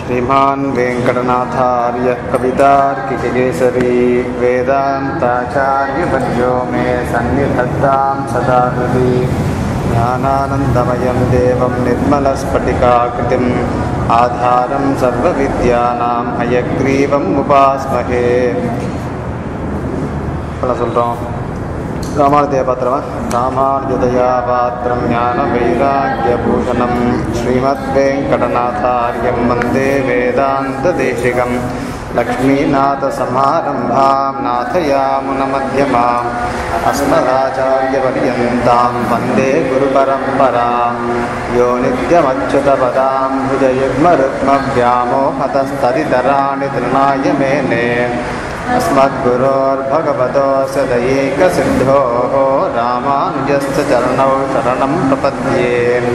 श्रीमान् वेङ्कटनाथार्यः कवितार्किककेसरी वेदान्ताचार्यवर्यो मे सन्निधत्तां सदा हृदि ज्ञानानन्दमयं देवं निर्मलस्फटिकाकृतिम् आधारं सर्वविद्यानां हयग्रीवम् उपास्महे பல சொல்கிறோம் ராமானுஜய பாத்திரமா ராமானுஜதயா பாத்திரம் ஞான வைராக்கியபூஷணம் ஸ்ரீமத் வெங்கடநாதாரியம் வந்தே வேதாந்த தேசிகம் लक्ष्मीनाथसमारम्भां नाथयामुनमध्यमाम् अस्मदाचार्यपर्यन्तां वन्दे गुरुपरम्परां यो नित्यमच्युतपदां भुजयुग्मरुग्मव्यामोहतस्तदितराणि तृणाय मेने अस्मद्गुरोर्भगवतोऽस्य दयैकसिद्धोः रामानुजस्य चरणौ शरणं प्रपद्ये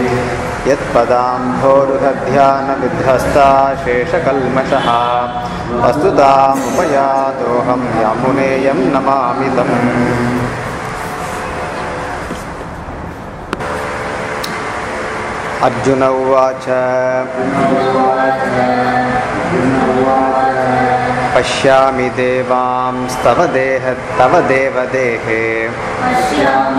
यत्पदाम्भोरुहध्यानविध्वस्ता शेषकल्मषः वस्तुतामुपयातोऽहं यामुनेयं नमामि तम् अर्जुन उवाच पश्यामि देवांस्तव देह तव देवदेहे पश्यामि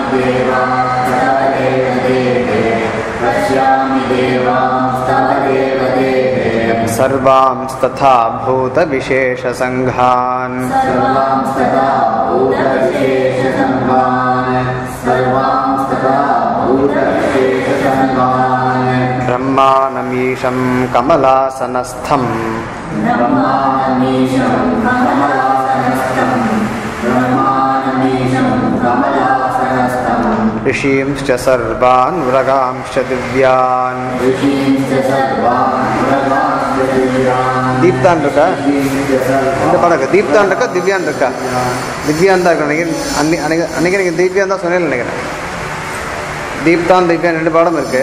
देवांस्तव देवदेहे सर्वांस्तथा भूतविशेषसङ्घान् सर्वांस्तथा भूतविशेषसङ्गान् सर्वांस्तथा भूतविशेषसङ्गान् ब्रह्माणमीशं कमलासनस्थम् ब्रह्माणमीशं कमलासनस्थं ब्रह्माणमीशं कमलासनस्थम् ऋषींश्च सर्वान् मृगांश्च दिव्यान् ऋषींश्च सर्वान् प्रभाश्च दिव्यान् தீப்தான் இருக்கா ऋषींश्च सर्वान् இந்த படம் இருக்கா தீப்தான் இருக்கா திவ்யான் இருக்கா திவ்யான் தான் இருக்கு நினைக்கிறேன் அன்னை அன்னைக்கு அன்னைக்கு நீங்கள் திவ்யான் தான் சொன்னேன்னு நினைக்கிறேன் தீப்தான் திவ்யான் ரெண்டு பாடம் இருக்கு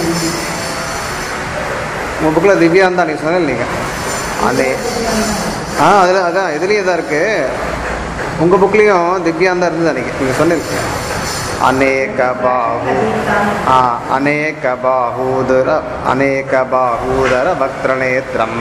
உங்கள் புக்கில் திவ்யான் தான் நீங்கள் சொன்னேன் நீங்கள் அந்த ஆ அதில் அதான் இதுலேயும் தான் இருக்கு உங்கள் புக்லேயும் திவ்யான் தான் இருந்தது அன்னைக்கு நீங்கள் சொன்னீங்க அநேக பாஹு ஆ அநேக பாஹூதர அநேக பாஹூதர வக்திரநேத்திரம்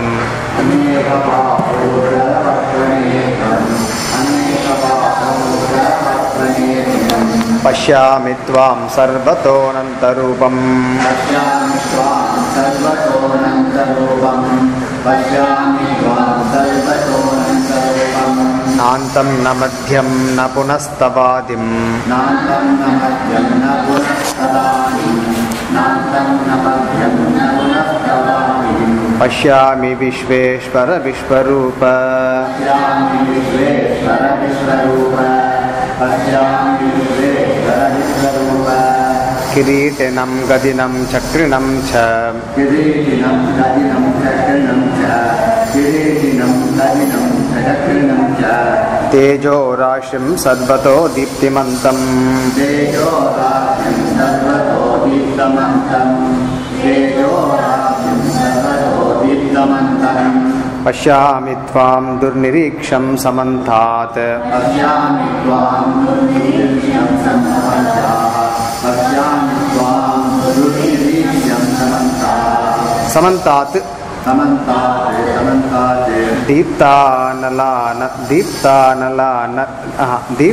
पश्यामि त्वां सर्वतोऽनन्तरूपम् पश्यामि त्वां सर्वतोऽनन्तरूपं पश्यामि त्वां सर्वतोऽनन्तरूपम् नान्तं न मध्यं न पुनस्तवादिम् नान्तं न मध्यं न पुनस्तदामि नान्तं न मध्यं न पुनस्तदामि पश्यामि विश्वेश्वर विश्वरूप पश्यामि विश्वेश्वर विश्वरूप पश्यामि विश्वेश्वर विश्वरूप किरीटिनं गदिनं चक्रिणं च किरीटिनं गदिनं चक्रिणं च किरीटिनं गदिनं चक्रिणं च तेजोराशिं सर्वतो दीप्तिमन्तम् तेजोराशिं सर्वतो दीप्तमन्तं तेजोराशिं सर्वतो दीप्तमन्तम् पश्यामि त्वां दुर्निरीक्षं समन्तात् पश्यामि त्वां दुर्निरीक्ष्यं समन्ताः पश्यामि त्वां दुर्निरीक्ष्यं समन्ताः समन्तात् समन्तात् समन्तात् दीप्तानलान दीप्तानलान आह,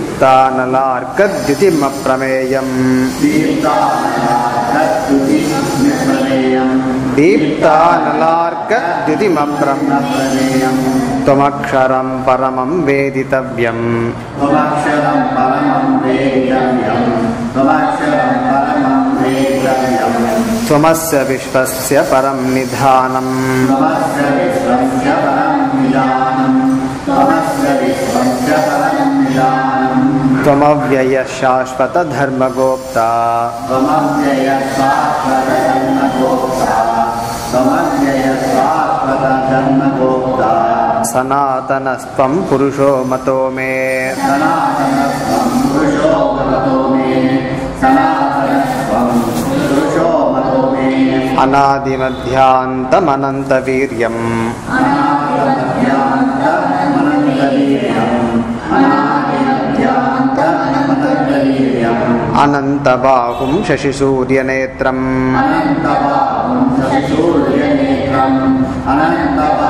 दीप्तानलार्कद्युतिमप्रमेयम् दीप्तानलार्कस्तुतिस्मरणीयम् दीप्तानलार्कद्युतिमप्रम् प्रमेयम् त्वमक्षरं परमं वेदितव्यम् त्वमक्षरं परमं वेदितव्यं त्वमक्षरं परमं वेदितव्यम् त्वमस्य विश्वस्य परं निधानम् त्वमस्य विश्वस्य परं निदानं त्वमस्य विश्वस्य परं निदानम् त्वमव्ययः शाश्वतधर्मगोप्ता त्वमव्ययशाश्वतधर्मगोप्ता त्वमव्ययशाश्वतधर्मगोप्ता सनातनस्त्वं पुरुषो मतो मे सनातनस्त्वं पुरुषो भवतो मे सनातनस्त्वं पुरुषो मतो मे अनादिमध्यान्तमनन्तवीर्यम् अनन्तबाहुं शशिसूर्यनेत्रम् अनन्तबाहुं शशिसूर्यनेत्रम् अनन्तबाहुं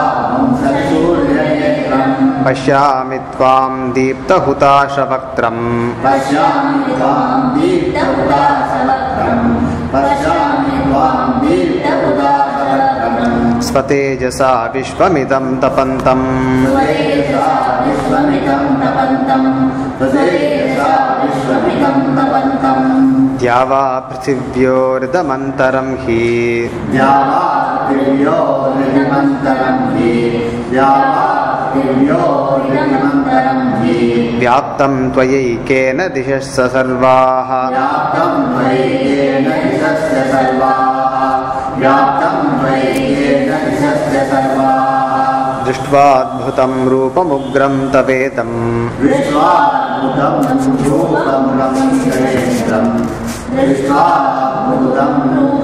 पश्यामि त्वां दीप्तहुताशवक्त्रम् पश्यामि त्वां दीप्तहुताशवक्त्रम् पश्यामि त्वां दीप्तहुताशवक्त्रम् स्वतेजसा विश्वमिदं तपन्तम् स्वदेशा विश्वमिदं तपन्तम् स्वदेशा विश्वमिदं तपन्तम् द्यावा पृथिव्योरिदमन्तरं हि द्यावा दिव्यो निमन्तरं हि द्यावा दिव्यो निमन्तरं हि व्याप्तं त्वयैकेन दिशः स सर्वाः व्याप्तं त्वयैकेन दिशस्य सर्वाः व्याप्तं त्वयैकेन दिशस्य सर्वाः दृष्ट्वाद्भुतं रूपमुग्रं तवेदम् विश्वाद्भुतं रूपं रमेन्द्रम् दृष्ट्वाद्भुतं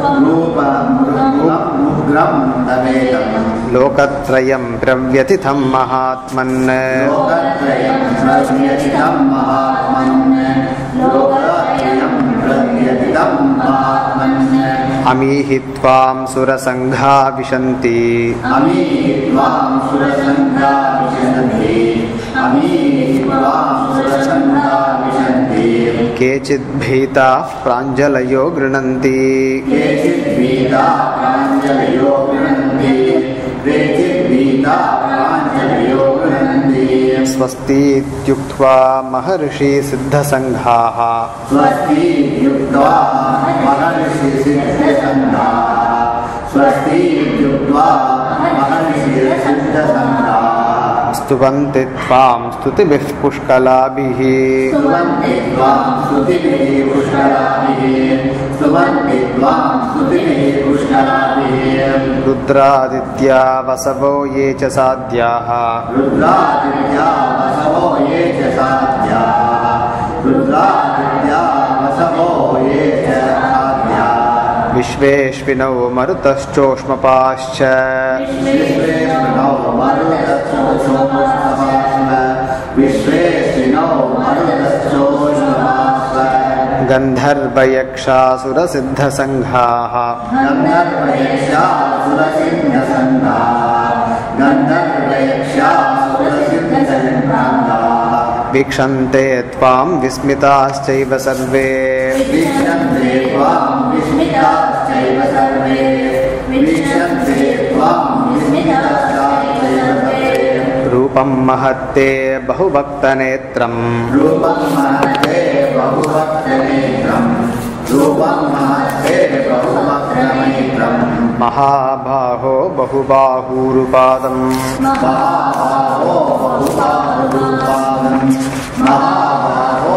रूपमुग्रं तवेदम् लोकत्रयं प्रव्यथितं महात्मन् लोकत्रयं प्रव्यथितं महात्मन् लोकत्रयं प्रव्यथितं महात्मन् अमीहि त्वां सुरसङ्घा विशन्ति अमी त्वां सुरसङ्गा विशन्ति अमी त्वां सुरसङ्गा विशन्ति केचिद्भीताः प्राञ्जलयो गृह्णन्ति केचिद्भीता प्राञ्जलयो गृह्णन्ति केचिद्भीता प्राञ्जलयो गृह्णन्ति स्वस्तीत्युक्त्वा महर्षि सिद्धसङ्घाः स्वस्ति युक्त्वा महर्षिसिद्धसङ्घाः स्वस्ति युक्त्वा महर्षिसिद्धसङ्घाः स्तुवन्ति त्वां स्तुतिभिः पुष्कलाभिः स्तुवन्ति त्वां स्तुतिभिः पुष्कराभिः स्तुवन्ति त्वां स्तुतिभिः पुष्कराभिः रुद्रादित्या वसवो ये च साध्याः रुद्रादित्या वसवो ये च साध्याः रुद्रादित्या वसवो ये च साध्याः विश्वेश्विनौ मरुतश्चोष्मपाश्च विश्वेश्विनौ मरुतश्चोष्मपास्म विश्वेश्विनौ मरुतश्चोष्मपास्म गन्धर्वयक्षासुरसिद्धसङ्घाः गन्धर्वयक्षा सुरसिद्धसङ्घाः गन्धर्वयक्षा सुरसिद्धसङ्घाः वीक्षन्ते त्वां विस्मिताश्चैव सर्वे वीक्षन्ते त्वां विस्मिताश्चैव सर्वे वीक्षन्ते त्वां विस्मिताश्चैव सर्वे रूपं महत्ते बहुभक्तनेत्रम् रूपं महत्ते बहुभक्तनेत्रम् रूपं महत्ते बहुभक्तनेत्रम् महाबाहो बहुबाहूरुपादम् महाभावो बहुबाहुरूपादम् महाभावो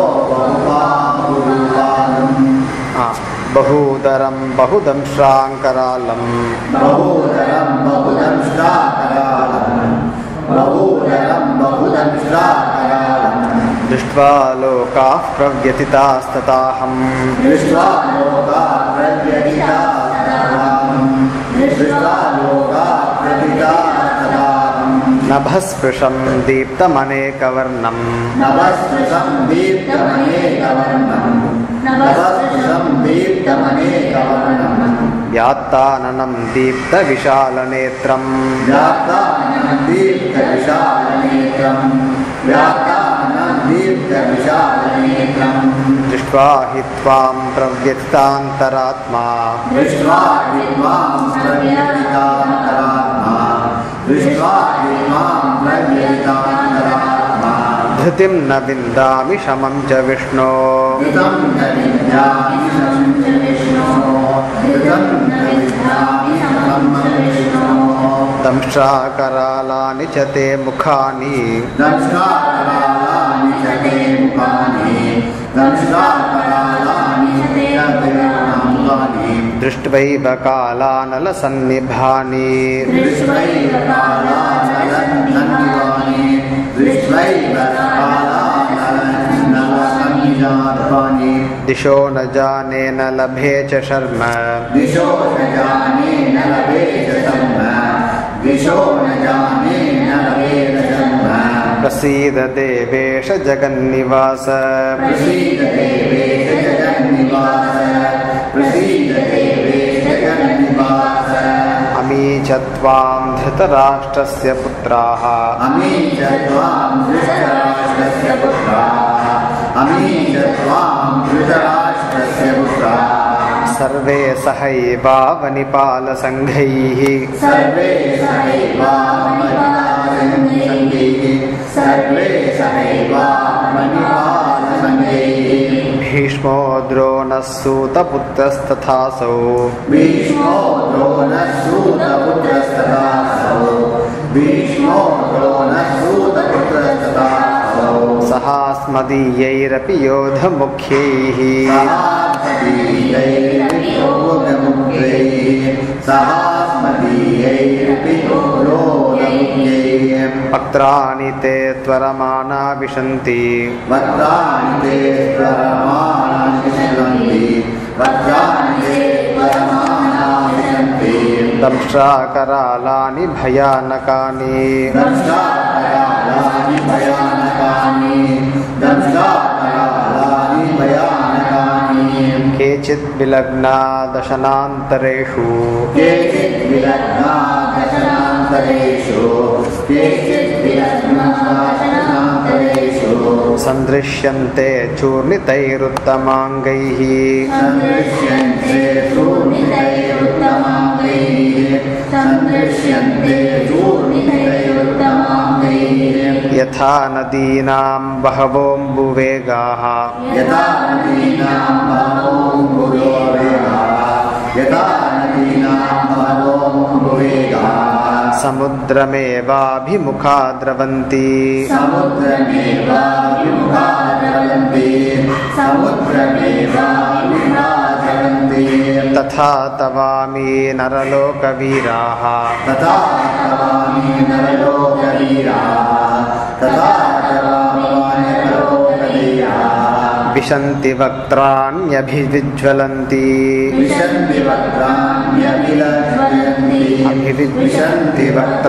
बहुबाहुरूपादम् आ, बहूदरं बहुदंश्राङ्करालम् बहुधरं बहुदंष्ट्राकरालम् बहुधरं बहुदंष्ट्राकरालम् दृष्ट्वा लोकाः प्रव्यथितास्तताहम् दृष्ट्वा लोका प्रव्यथिता सदाहम् दृष्ट्वा लोका प्रथिता सदाहम् नभस्पृशं दीप्तमनेकवर्णम् नवस्पृशं दीप्तमनेकवर्णम् नवस्पृशं दीप्तमनेकवर्णम् व्यात्ताननं दीप्तविशालनेत्रम् व्याप्तानं दीप्तविशालनेत्रम् व्याप्तानं दीप्तविशालनेत्रम् दृष्ट्वा हि त्वां प्रव्यथितान्तरात्मा दृष्ट्वा विद्वां प्रव्यथितान्तरात्मा दृष्ट्वा विद्वां प्रव्यथितान्तरात्मा धृतिं न विन्दामि शमं च विष्णो कृतं न विद्यामि शमं च विष्णोः कृतं न विद्यामि शमं च विष्णोः दंष्ट्राकरालानि च ते मुखानि दंष्ट्राकरालानि च ते मुखानि दंष्ट्राकरालानि च ते मुखानि दृष्ट्वैव कालानलसन्निभानि दृष्ट्वैव कालानलसन्निभानि दृष्ट्वैव कालानलसन्निभानि दिशो न जाने न लभे च शर्म दिशो न जाने न लभे च जन्म दिशो न जाने न लभे च जन्म प्रसीद देवेश जगन्निवास प्रसीद देवेश जगन्निवास प्रसीद देवेश जगन्निवास अमी च त्वां धृतराष्ट्रस्य पुत्राः अमी च त्वां धृतराष्ट्रस्य पुत्राः अमी च त्वां धृतराष्ट्रस्य पुत्राः सर्वे सहैवावनिपालसङ्घैः सर्वे सहैवामनिपालसङ्गैः सर्वे सहैवामनिपालसङ्गैः भीष्मो द्रोणः सूतपुत्रस्तथासौ भीष्मो द्रोणसूतपुत्रस्तथासौ भीष्मो द्रोणसूतपुत्रस्तथासौ सहास्मदीयैरपि योधमुख्यैः सहास्मदीयैरपि पत्राणि ते त्वरमाना विशन्ति वक्त्राणि ते स्वरमाणानि शृण्वन्ति वक्त्राणि ते स्वरमाणानि सन्ति दंष्ट्राकरालानि भयानकानि दंष्टाकरालानि भयानकानि दंष्टाकरालानि भयानकानि केचित् विलग्ना दशनान्तरेषु केचित् विलग्ना दशनान्तरेषु केचित् विलग्ना दशनान्तरेषु सन्दृश्यन्ते चूर्णितैरुत्तमाङ्गैः सन्दृश्यन्ते चूर्णितैरुत्तमाङ्गैः सन्दृश्यन्ते चूर्णितैरुत्तमाङ्गैः यथा नदीनां बहवोऽम्बुवेगाः यथा नदीनां बहवोऽम्बुयो वेगाः यथा नदीनां बहवोऽम्बुवेगाः समुद्रमेवाभिमुखा द्रवन्ति समुद्रमेवाभिमुखा द्रवन्ति समुद्रमेवाभिमुखा द्रवन्ति तथा तवामि नरलोकवीराः तथा तवामि नरलोकवीराः तथा तवामि नरलोकवीराः विशन्ति वक्त्राण्यभिविज्वलन्ति विशन्ति वक्त्राण्यभिलज्जन्ति अभिविज्वलन्ति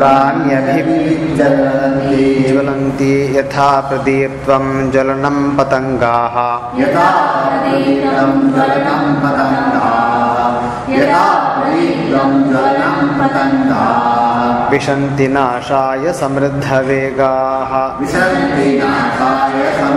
वक्त्राण्यभिविज्वलन्ति ज्वलन्ति यथा प्रदीप्त्वं ज्वलनं पतङ्गाः यथा प्रदीप्तं ज्वलनं पतङ्गाः यथा प्रदीप्तं ज्वलनं पतङ्गाः विशन्ति नाशाय समृद्धवेगाः विशन्ति नाशाय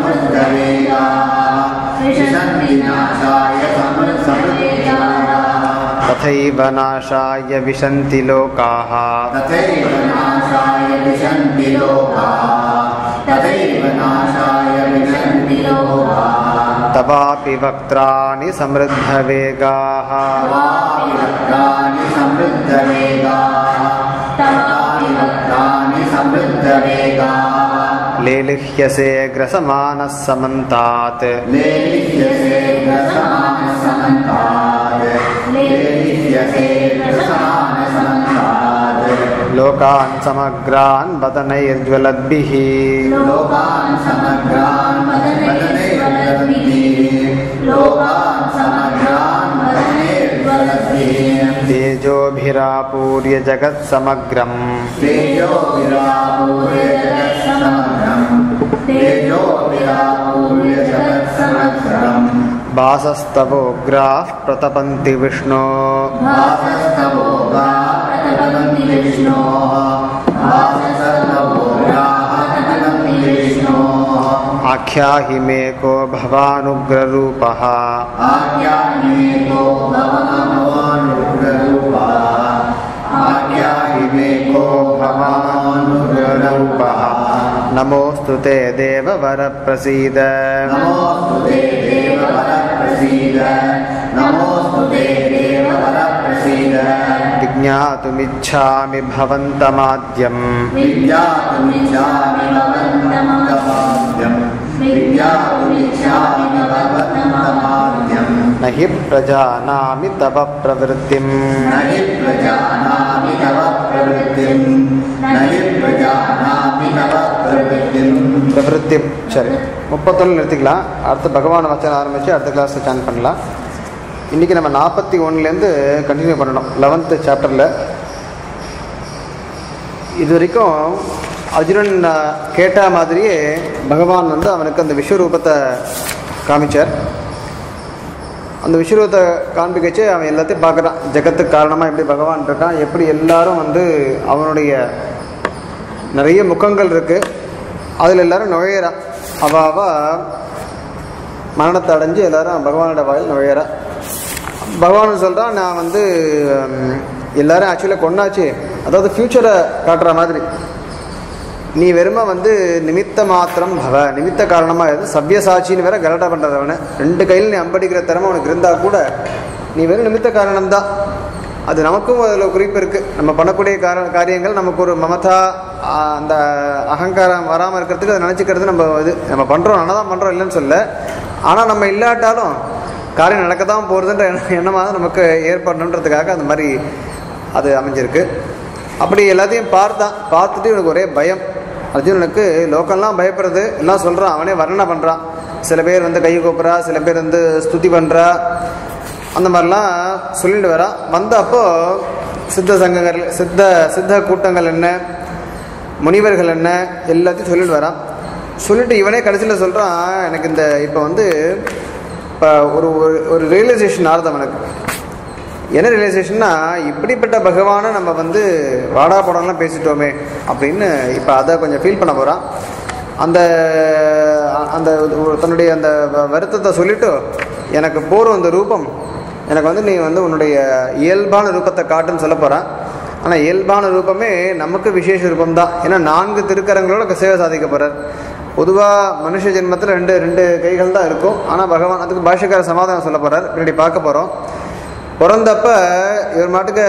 समुद्रवेगाः विशन्ति नाशाय समृ- समृद्धवेगाः तथैव नाशाय विशन्ति लोकाः तथैव नाशाय विशन्ति लोकाः तथैव नाशाय विशन्ति लोकाः तवापि वक्त्राणि समृद्धवेगाः तवापि वक्त्राणि समृद्धवेगाः तवापि वक्त्राणि समृद्धवेगाः लेलिह्यसे ग्रसमानः समन्तात् लेलिह्यसे ग्रसमानसमन्तात् लेलिह्यसे ग्रसमानसमन्तात् लोकान् समग्रान् वदनैर्ज्वलद्भिः लोकान् समग्रान् वदनैर्ज्वलद्भिः लोकान् समग्रान् वदनैर्ज्वलद्भिः तेजोभिरापूर्य जगत्समग्रम् तेजो विरापूर्य जगत्समग्रम् तेजो विरापूर्य जगत्समग्रम् वासस्तवोग्राः प्रतपन्ति विष्णो वासस्तवोगा प्रतपन्ति विष्णोः वासस्तवोगाः प्रतपन्ति विष्णोः आख्याहि मे को भवानुग्ररूपः आज्ञाहिमेको भवानुग्ररूपः आज्ञाहिमेको भवानुग्ररूपः नमोऽस्तु ते देववरप्रसीद नमोऽस्तु ते देववरप्रसीद नमोऽस्तु ते देववरप्रसीद विज्ञातुमिच्छामि भवन्तमाद्यम् विद्यातुमिच्छामि भवन्तमाद्यम् विद्यातुमिच्छामि भवन्तमाद्यम् न हि प्रजानामि तव प्रवृत्तिम् न हि प्रजानामि तव प्रवृत्तिम् न हि प्रजानामि तव प्रवृत्तिम् பிரவருத்தி சரி முப்பத்தொன்று நிறுத்திக்கலாம் அடுத்து பகவான் வச்சனம் ஆரம்பித்து அடுத்த கிளாஸ் சான் பண்ணலாம் இன்றைக்கி நம்ம நாற்பத்தி ஒன்றுலேருந்து கண்டினியூ பண்ணணும் லெவன்த்து சாப்டரில் இது வரைக்கும் அர்ஜுனன் அஹ், கேட்ட மாதிரியே பகவான் வந்து அவனுக்கு அந்த விஸ்வரூபத்தை காமிச்சார் அந்த விஸ்வரூபத்தை காண்பிக்கச்சு அவன் எல்லாத்தையும் பார்க்குறான் ஜெகத்துக்கு காரணமாக எப்படி பகவான் இருக்கான் எப்படி எல்லாரும் வந்து அவனுடைய நிறைய முகங்கள் இருக்குது அதில் எல்லாரும் நுழையிறா அவ அவ மரணத்தை அடைஞ்சு எல்லாரும் பகவானோட வாயில் நுழையிறா பகவான் சொல்கிறான் நான் வந்து ம், எல்லாரும் ஆக்சுவலாக கொண்டாச்சு அதாவது ஃப்யூச்சரை காட்டுற மாதிரி நீ வெறும வந்து நிமித்த மாத்திரம் பவ நிமித்த காரணமாக இருந்து சவ்யசாட்சின்னு வேற கலாட்டா பண்ணுறது அவனை ரெண்டு கையில் நீ அம்படிக்கிற திறமை உனக்கு இருந்தால் கூட நீ வெறும் நிமித்த காரணம்தான் அது நமக்கும் அதில் குறிப்பு இருக்குது நம்ம பண்ணக்கூடிய கார காரியங்கள் நமக்கு ஒரு மமதா ஆ, அந்த அகங்காரம் வராமல் இருக்கிறதுக்கு அதை நினச்சிக்கிறது நம்ம இது நம்ம பண்ணுறோம் நல்லா தான் பண்ணுறோம் இல்லைன்னு சொல்ல ஆனால் நம்ம இல்லாட்டாலும் காரியம் நடக்க தான் போகிறதுன்ற எண்ணமாக தான் நமக்கு ஏற்படணுன்றதுக்காக அந்த மாதிரி அது அமைஞ்சிருக்கு அப்படி எல்லாத்தையும் பார்த்தான் பார்த்துட்டு இவனுக்கு ஒரே பயம் அர்ஜுனனுக்கு லோக்கம்லாம் பயப்படுறது எல்லாம் சொல்கிறான் அவனே வர்ணனை பண்ணுறான் சில பேர் வந்து கை கூப்புறா சில பேர் வந்து ஸ்துதி பண்ணுறா அந்த மாதிரிலாம் சொல்லிட்டு வரான் வந்த அப்போ சித்த சங்கங்கள் சித்த சித்த கூட்டங்கள் என்ன முனிவர்கள் என்ன எல்லாத்தையும் சொல்லிட்டு வரான் சொல்லிட்டு இவனே கடைசியில் சொல்கிறான் எனக்கு இந்த இப்போ வந்து இப்போ ஒரு ஒரு- ஒரு ரியலைசேஷன் ஆறுது அவனுக்கு என்ன ரியலைசேஷன்னா இப்படிப்பட்ட பகவானை நம்ம வந்து வாடா படம்லாம் பேசிட்டோமே அப்படின்னு இப்போ அதை கொஞ்சம் ஃபீல் பண்ண போகிறான் அந்த அந்த ஒரு தன்னுடைய அந்த வ- வருத்தத்தை சொல்லிட்டு எனக்கு போரும் அந்த ரூபம் எனக்கு வந்து நீ வந்து உன்னுடைய இயல்பான ரூபத்தை காட்டுன்னு சொல்ல போகிறான் ஆனால் இயல்பான ரூபமே நமக்கு விசேஷ ரூபம் தான் ஏன்னா நான்கு திருக்கரங்களோட சேவை சாதிக்க போகிறார் பொதுவாக மனுஷ ஜென்மத்தில் ரெண்டு ரெண்டு கைகள் தான் இருக்கும் ஆனால் பகவான் அதுக்கு பாஷக்கார சமாதானம் சொல்ல போகிறார் பின்னாடி பார்க்க போகிறோம் பிறந்தப்ப இவர் மாட்டுக்கு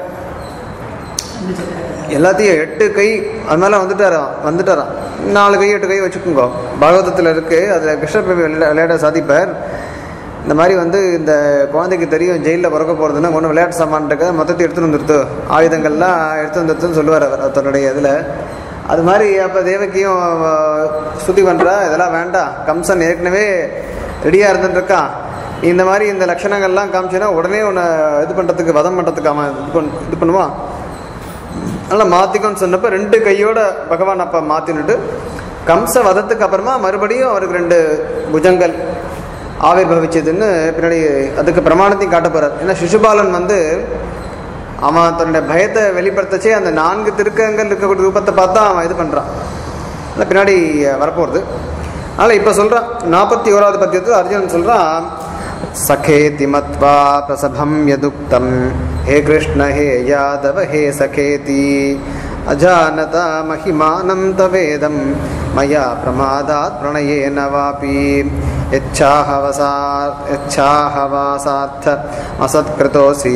எல்லாத்தையும் எட்டு கை அது மேலே வந்துட்டாராம் வந்துட்டாராம் நாலு கை எட்டு கை வச்சுக்கோங்க பாகவதத்தில் இருக்குது அதில் கிருஷ்ணபிரபு விளையாட விளையாட சாதிப்பார் இந்த மாதிரி வந்து இந்த குழந்தைக்கு தெரியும் ஜெயிலில் பிறக்க போகிறதுன்னா ஒன்று விளையாட்டு சாமான் இருக்காது மொத்தத்தை எடுத்துகிட்டு வந்துருத்து ஆயுதங்கள்லாம் எடுத்து வந்துருத்துன்னு சொல்லுவார் அவர் தன்னுடைய இதில் அது மாதிரி அப்போ தேவகியும் அஹ், ஸ்துதி பண்ணுறா இதெல்லாம் வேண்டாம் கம்சன் ஏற்கனவே ரெடியாக இருந்துட்டுருக்கான் இந்த மாதிரி இந்த லட்சணங்கள்லாம் காமிச்சினா உடனே உன்னை இது பண்ணுறதுக்கு வதம் பண்ணுறதுக்கு அவன் இது பண் இது பண்ணுவான் நல்லா மாற்றிக்கோன்னு சொன்னப்போ ரெண்டு கையோட பகவான் அப்போ மாற்றினுட்டு கம்ச வதத்துக்கு அப்புறமா மறுபடியும் அவருக்கு ரெண்டு புஜங்கள் ஆவிர்பவிச்சதுன்னு பின்னாடி அதுக்கு பிரமாணத்தையும் காட்ட போறார் ஏன்னா சிசுபாலன் வந்து அவன் தன்னுடைய பயத்தை வெளிப்படுத்தச்சே அந்த நான்கு திருக்கங்கள் இருக்கக்கூடிய ரூபத்தை பார்த்தா அவன் இது பண்ணுறான் இல்லை பின்னாடி வரப்போகிறது அதனால் இப்போ சொல்கிறான் நாற்பத்தி ஓராவது பத்தியத்தில் அர்ஜுனன் சொல்கிறான் சகேதி மத்வா பிரசபம் யதுக்தம் ஹே கிருஷ்ண ஹே யாதவ ஹே சகேதி அஜானதா மகிமானம் தவேதம் மயா பிரமாதாத் பிரணயேன வாபி यच्छाहवसा यच्छाहवासार्थ असत्कृतोऽसि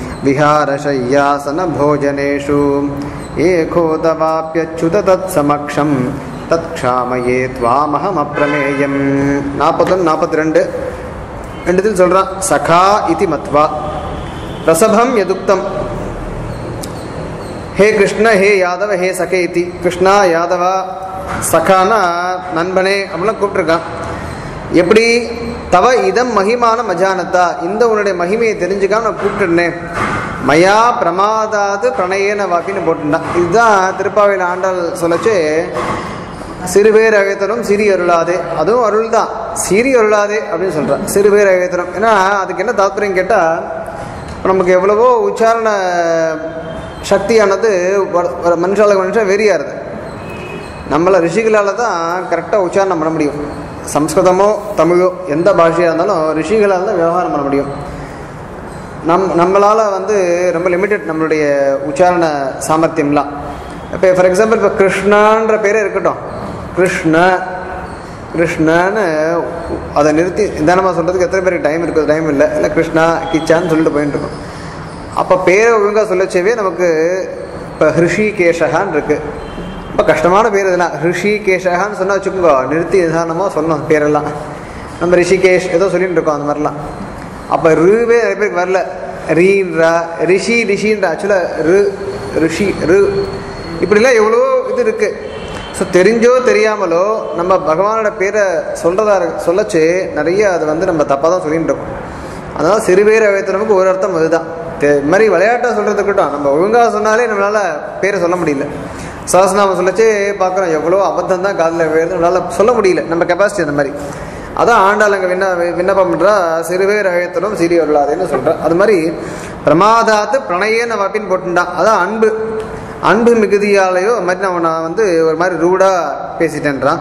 विहारशय्यासनभोजनेषु एकोदवाप्यच्युत तत्समक्षं तत्क्षामये त्वामहमप्रमेयम् நாற்பத்தொன்று நாற்பத்தி ரெண்டு ரெண்டுத்தில் சொல்கிறான் சகா இதி மத்வா பிரசபம் எதுக்தம் ஹே கிருஷ்ண ஹே யாதவ ஹே சகே இதி கிருஷ்ணா யாதவா சகானா நண்பனே அப்படிலாம் கூப்பிட்டுருக்கான் எப்படி தவ இதம் மகிமான மஜானத்தா இந்த உன்னுடைய மகிமையை தெரிஞ்சுக்காம நான் கூப்பிட்டுருந்தேன் மயா பிரமாதாது பிரணயன வாக்கின்னு போட்டுட்டான் இதுதான் திருப்பாவையில் ஆண்டாள் சொல்லச்சு சிறுபேர் அழைத்தரும் சிறி அருளாதே அதுவும் அருள் தான் சிறி அருளாதே அப்படின்னு சொல்கிறான் சிறுபேர் அழைத்தரும் ஏன்னா அதுக்கு என்ன தாத்பரியம் கேட்டால் நமக்கு எவ்வளவோ உச்சாரண சக்தியானது வ- வ- மனுஷாளுக்கு மனுஷன் வெறியாருது நம்மளை ரிஷிகளால் தான் கரெக்டாக உச்சாரணம் பண்ண முடியும் சம்ஸ்கிருதமோ தமிழோ எந்த பாஷையாக இருந்தாலும் ரிஷிகளால் தான் விவகாரம் பண்ண முடியும் நம் நம்மளால் வந்து ரொம்ப லிமிட்டட் நம்மளுடைய உச்சாரண சாமர்த்தியம்லாம் இப்போ ஃபார் எக்ஸாம்பிள் இப்போ கிருஷ்ணான்ற பேரே இருக்கட்டும் கிருஷ்ண கிருஷ்ணன்னு அதை நிறுத்தி நிதானமாக சொல்கிறதுக்கு எத்தனை பேருக்கு டைம் இருக்குது டைம் இல்லை இல்லை கிருஷ்ணா கிச்சான்னு சொல்லிட்டு போயிட்டு இருக்கோம் அப்போ பேரை ஒழுங்காக சொல்லச்சவே நமக்கு இப்போ ஹிருஷிகேஷகான்னு இருக்குது ரொம்ப கஷ்டமான பேர் இதெல்லாம் ஹிருஷிகேஷகான்னு சொன்னால் வச்சுக்கோங்க நிறுத்தி நிதானமாக சொல்லணும் பேரெல்லாம் நம்ம ரிஷிகேஷ் ஏதோ சொல்லிட்டு இருக்கோம் அந்த மாதிரிலாம் அப்போ ருவே நிறைய பேருக்கு வரல ரீன்றா ரிஷி ரிஷின்ற ஆக்சுவலாக ரு ரிஷி ரு இப்படிலாம் எவ்வளோ இது இருக்குது ஸோ தெரிஞ்சோ தெரியாமலோ நம்ம பகவானோட பேரை சொல்கிறதா சொல்லச்சு நிறைய அது வந்து நம்ம தப்பாக தான் சொல்லிட்டு இருக்கோம் அதனால் சிறுபேர் அழைத்தனமுக்கு ஒரு அர்த்தம் அதுதான் தெ- இது மாதிரி விளையாட்டாக சொல்கிறது இருக்கட்டும் நம்ம ஒழுங்காக சொன்னாலே நம்மளால் பேரை சொல்ல முடியல சஹஸ்நாமம் சொல்லச்சே பார்க்குறோம் எவ்வளோ அபத்தம் தான் காதில் விழுது நம்மளால் சொல்ல முடியல நம்ம கெப்பாசிட்டி அந்த மாதிரி அதான் ஆண்டாள் அங்கே விண்ண விண்ணப்பம் பண்ணுறா சிறுவேர் அழைத்தலும் சிறியவர்களாதேன்னு சொல்கிறா அது மாதிரி பிரமாதாத்து பிரணயன வப்பின்னு போட்டுட்டான் அதான் அன்பு அன்பு மிகுதியாலேயோ அது மாதிரி நான் நான் வந்து ஒரு மாதிரி ரூடாக பேசிட்டேன்றான்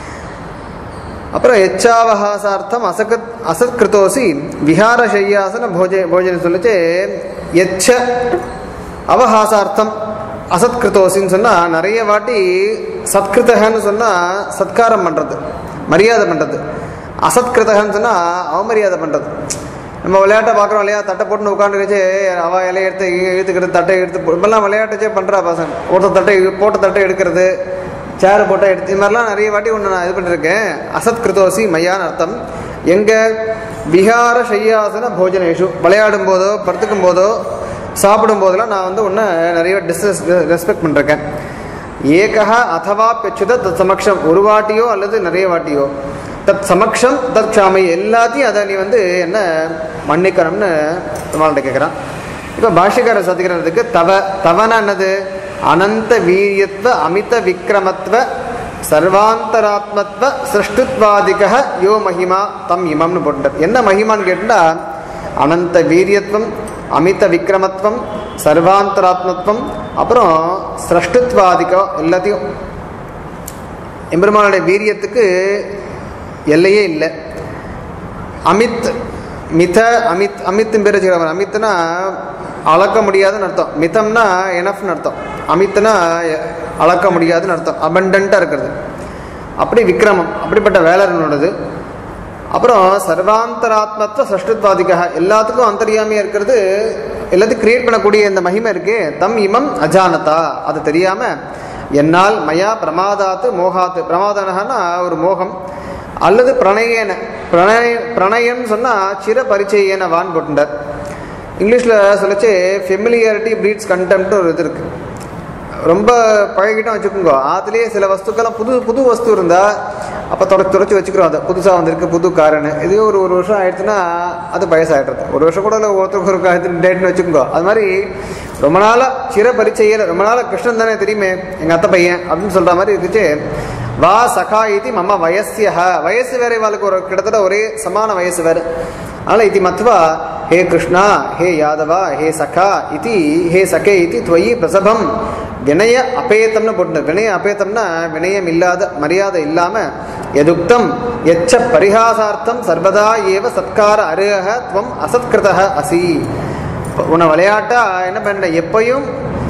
அப்புறம் எச்சாவகாசார்த்தம் அசகத் அசத்கிருத்தோசி விஹார சையாசன போஜ போஜன சொல்லிச்சு எச்ச அவகாசார்த்தம் அசத்கிருத்தோசின்னு சொன்னால் நிறைய வாட்டி சத்கிருத்தகன்னு சொன்னால் சத்காரம் பண்ணுறது மரியாதை பண்ணுறது அசத்கிருத்தகன்னு சொன்னால் அவமரியாதை பண்ணுறது நம்ம விளையாட்டை பார்க்குறோம் இல்லையா தட்டை போட்டுன்னு உட்காந்துருச்சு அவ இலையை எடுத்து இழுத்துக்கிறது தட்டை எடுத்து போ- இப்பெல்லாம் விளையாட்டுச்சே பண்ணுறா பசங்க ஒருத்தர் தட்டை இழு- போட்ட தட்டை எடுக்கிறது சேர் போட்டால் எடுத்து இது மாதிரிலாம் நிறைய வாட்டி ஒன்று நான் இது பண்ணிருக்கேன் அசத் கிருதோசி மையான்னு அர்த்தம் எங்கே விஹார சையாசன போஜனேஷு விளையாடும் போதோ படுத்துக்கும் போதோ சாப்பிடும் போதெல்லாம் நான் வந்து ஒன்று நிறைய டிஸ்ரெஸ் ரெஸ்பெக்ட் பண்ணிருக்கேன் ஏகா அதவா பெச்சுத தத் சமக்ஷம் ஒரு வாட்டியோ அல்லது நிறைய வாட்டியோ தத் சமக்ஷம் தத் க்ஷாமை எல்லாத்தையும் அதை நீ வந்து என்ன மன்னிக்கணும்னு பெருமாள்கிட்ட கேட்குறான் இப்போ பாஷ்யக்காரர் சதிக்கிறதுக்கு தவ தவனா என்னது அனந்த வீரியத்வ அமித விக்ரமத்வ சர்வாந்தராத்மத்வ சிருஷ்டுத்வாதிக யோ மகிமா தம் இமம்னு போட்டுட்டார் என்ன மகிமான்னு கேட்டா அனந்த வீரியத்துவம் அமித விக்ரமத்துவம் சர்வாந்தராத்மத்துவம் அப்புறம் சிருஷ்டுத்வாதிகம் எல்லாத்தையும் எம்பெருமானுடைய வீரியத்துக்கு எல்லையே இல்லை அமித் மித அமித் அமித்தும் பேர் வச்சுக்கிறாங்க அமித்னா அளக்க முடியாதுன்னு அர்த்தம் மிதம்னா எனஃப்னு அர்த்தம் அமித்னா அளக்க முடியாதுன்னு அர்த்தம் அபண்டண்ட்டாக இருக்கிறது அப்படி விக்ரமம் அப்படிப்பட்ட வேலரனோடது அப்புறம் சர்வாந்தராத்மத்துவ சஷ்டுத்வாதிகா எல்லாத்துக்கும் அந்தரியாமையாக இருக்கிறது எல்லாத்தையும் கிரியேட் பண்ணக்கூடிய இந்த மகிமை இருக்கே தம் இமம் அஜானதா அது தெரியாம என்னால் மயா பிரமாதாத்து மோகாத்து பிரமாதனகன்னா ஒரு மோகம் அல்லது பிரணயன பிரணய பிரணயம்னு சொன்னால் சிற பரிச்சயன வான் போட்டுண்டார் இங்கிலீஷில் சொல்லச்சு ஃபெமிலியாரிட்டி ப்ரீட்ஸ் கண்டெம்ட் ஒரு இது இருக்குது ரொம்ப பழகிட்டோம் வச்சுக்கோங்க அதுலேயே சில வஸ்துக்கெல்லாம் புது புது வஸ்து இருந்தால் அப்போ தொடச்சி தொடச்சி வச்சுக்கிறோம் அதை புதுசாக வந்திருக்கு புது காருன்னு இதே ஒரு ஒரு வருஷம் ஆயிடுச்சுன்னா அது பழசாயிடுறது ஒரு வருஷம் கூட இல்லை ஒருத்தருக்கு ஒரு காலத்து டேட்னு வச்சுக்கோங்க அது மாதிரி ரொம்ப நாளாக சிற பரிச்சையில் ரொம்ப நாளாக கிருஷ்ணன் தானே தெரியுமே எங்கள் அத்தை பையன் அப்படின்னு சொல்கிற மாதிரி இருந்துச்சு வா சகா இது மம்ம வயசிய வயசு வேற இவாளுக்கு ஒரு கிட்டத்தட்ட ஒரே சமான வயசு வேறு அதனால் இது மத்வா ஹே கிருஷ்ணா ஹே யாதவா ஹே சகா இது ஹே சகே இது துவயி பிரசபம் வினய அபேத்தம்னு போட்டு வினய அபேத்தம்னா வினயம் இல்லாத மரியாதை இல்லாமல் எதுக்தம் எச்ச பரிகாசார்த்தம் சர்வதா ஏவ சத்கார அருக துவம் அசத்கிருத அசி உன்னை விளையாட்டா என்ன பண்ண எப்பையும்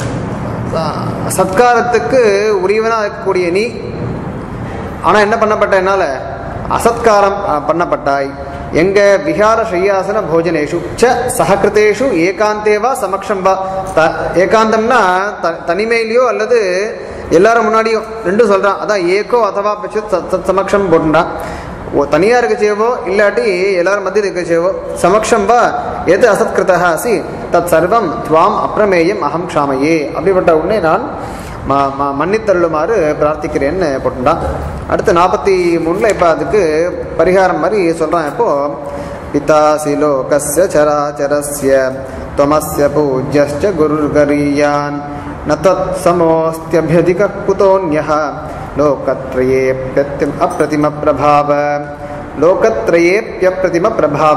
சத்காரத்துக்கு உரியவனாக இருக்கக்கூடிய நீ ஆனால் என்ன பண்ணப்பட்ட என்னால் அசத்காரம் பண்ணப்பட்டாய் எங்க விஹார சையாசன போஜனேஷு ச சககிருத்தேஷு ஏகாந்தேவா சமக்ஷம் வா த ஏகாந்தம்னா த தனிமையிலையோ அல்லது எல்லாரும் முன்னாடியும் ரெண்டும் சொல்கிறான் அதான் ஏகோ அதவா பச்சு சத் சமக்ஷம் போட்டுண்டான் ஓ தனியாக இருக்க செய்வோ இல்லாட்டி எல்லாரும் மத்தியில் இருக்க செய்வோ சமக்ஷம் வா எது அசத்கிருதா அசி தத் சர்வம் துவாம் அப்பிரமேயம் அகம் க்ஷாமையே அப்படிப்பட்ட உடனே நான் ம ம மன்னித்தருளுமாறு பிரார்த்திக்கிறேன்னு போட்டுட்டான் அடுத்து நாற்பத்தி மூணில் இப்போ அதுக்கு பரிகாரம் மாதிரி சொல்கிறான் இப்போ பிதாசி லோகஸ்ய சராச்சரஸ்ய त्वमस्य पूज्यश्च गुरुर्गरीयान् न तत्समोऽस्त्यभ्यधिकः कुतोऽन्यः लोकत्रयेऽप्यत्य अप्रतिमप्रभाव लोकत्रयेऽप्यप्रतिमप्रभाव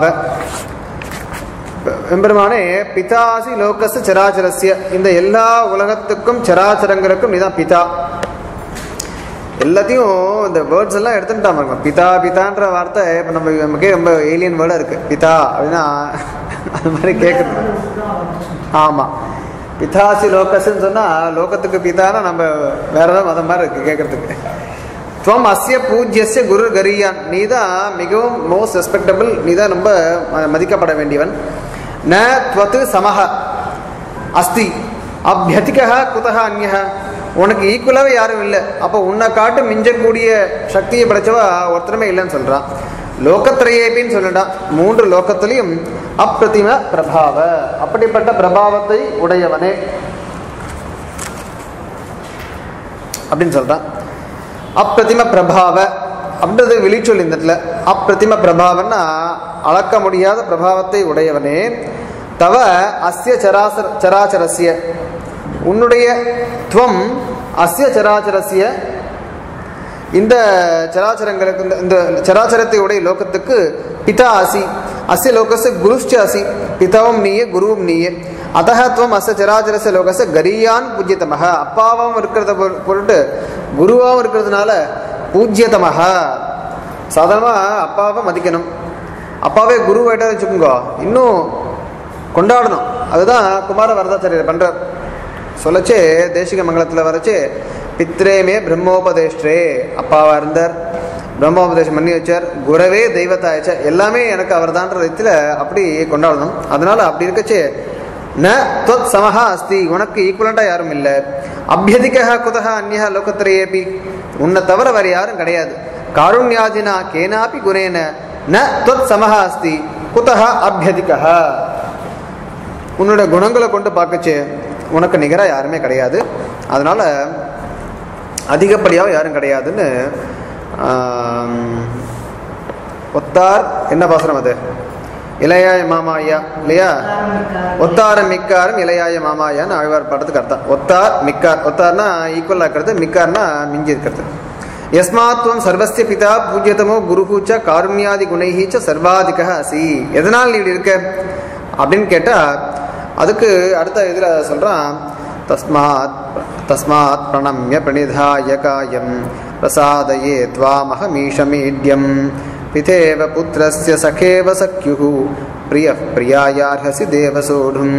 எம்பெருமானே பிதாசி லோகஸ் சராச்சரஸ்ய இந்த எல்லா உலகத்துக்கும் சராச்சரங்களுக்கும் நீதான் பிதா எல்லாத்தையும் இந்த வேர்ட்ஸ் எல்லாம் எடுத்துட்டா பாருங்க பிதா பிதான்ற வார்த்தை இப்போ நம்ம நமக்கே ரொம்ப ஏலியன் வேர்டாக இருக்கு பிதா அப்படின்னா அது மாதிரி கேட்குறது ஆமாம் பிதாசி லோகஸ்ன்னு சொன்னால் லோகத்துக்கு பிதானா நம்ம வேற ஏதாவது மதம் மாதிரி இருக்கு கேட்கறதுக்கு துவம் அஸ்ய பூஜ்யஸ்ய குரு கரியான் நீ தான் மிகவும் மோஸ்ட் ரெஸ்பெக்டபிள் நீ தான் ரொம்ப ம- மதிக்கப்பட வேண்டியவன் ந துவத்து சமஹ அஸ்தி அபியதிக குதக அந்யக உனக்கு ஈக்குவலாகவே யாரும் இல்லை அப்போ உன்னை காட்டு மிஞ்சக்கூடிய சக்தியை படைச்சவா ஒருத்தருமே இல்லைன்னு சொல்கிறான் லோகத்திரையேபின்னு சொல்லிட்டான் மூன்று லோகத்திலையும் அப்பிரதிம பிரபாவ அப்படிப்பட்ட பிரபாவத்தை உடையவனே அப்படின்னு சொல்கிறான் அப்பிரதிம பிரபாவ அப்படின்றது வெளிச்சொல் இந்த இடத்துல அப்பிரதிம பிரபாவன்னா அளக்க முடியாத பிரபாவத்தை உடையவனே தவ அஸ்ய சராசர சராச்சரஸ்ய உன்னுடைய துவம் அஸ்ய சராச்சரஸ்ய இந்த சராச்சரங்களுக்கு இந்த இந்த சராச்சரத்தை உடைய லோகத்துக்கு பிதா அசி அஸ்ய லோகस्य குருஷ்ச அசி பிதாவும் நீயே குருவும் நீயே அத்தः துவம் அஸ்ய சராச்சரஸ்ய லோகस्य கரியான் பூஜ்யதமக அப்பாவும் இருக்கிறத பொரு- பொருட்டு குருவாவும் இருக்கிறதுனால பூஜ்யதமக சாதாரணமாக அப்பாவை மதிக்கணும் அப்பாவே குருவாயிட்டா வச்சுக்கோங்க இன்னும் கொண்டாடணும் அதுதான் குமார வரதாச்சாரியர் பண்றார் சொல்லச்சே தேசிக மங்கலத்தில் வரச்சே பித்ரேமே பிரம்மோபதேஷ்டே அப்பாவா இருந்தார் பிரம்மோபதேசம் பண்ணி வச்சார் குரவே தெய்வத்தாயச்ச எல்லாமே எனக்கு அவர் தான்ற விதத்தில் அப்படி கொண்டாடணும் அதனால அப்படி இருக்கச்சே ந தொத் சமஹா அஸ்தி உனக்கு ஈக்குவலண்டாக யாரும் இல்லை அபியதிகா குதக அந்நிய லோகத்திரையேபி உன்னை தவிர வேறு யாரும் கிடையாது காருண்யாதினா கேனாபி குணேன ந தொத் சமஹா அஸ்தி குதக அபியதிகா உன்னோட குணங்களை கொண்டு பார்க்கச்சு உனக்கு நிகராக யாருமே கிடையாது அதனால அதிகப்படியாக யாரும் கிடையாதுன்னு ஆம், ஒத்தார் என்ன பாசனம் அது இளையாய மாமாயா இல்லையா ஒத்தாரம் மிக்காரும் இளையாய மாமாயான்னு ஆழ்வார் படத்துக்கு அர்த்தம் ஒத்தார் மிக்கார் ஒத்தார்னா ஈக்குவல் இருக்கிறது மிக்கார்னா மிஞ்சி இருக்கிறது யஸ்மாத்வம் சர்வஸ்ய பிதா பூஜ்யதமோ குருஹூச்ச காருண்யாதி குணைஹீச்ச சர்வாதிக அசி எதனால் நீ இப்படி இருக்க அப்படின்னு கேட்டால் அதுக்கு அடுத்த இதில் சொல்கிறான் தஸ்மாத் தஸ்மாத் பிரணம்ய பிரணிதாய காயம் பிரசாதயே त्वामहमीशमीड्यं पितेव पुत्रस्य सखेव सख्युः प्रियः प्रियायार्हसि देवसोढुम्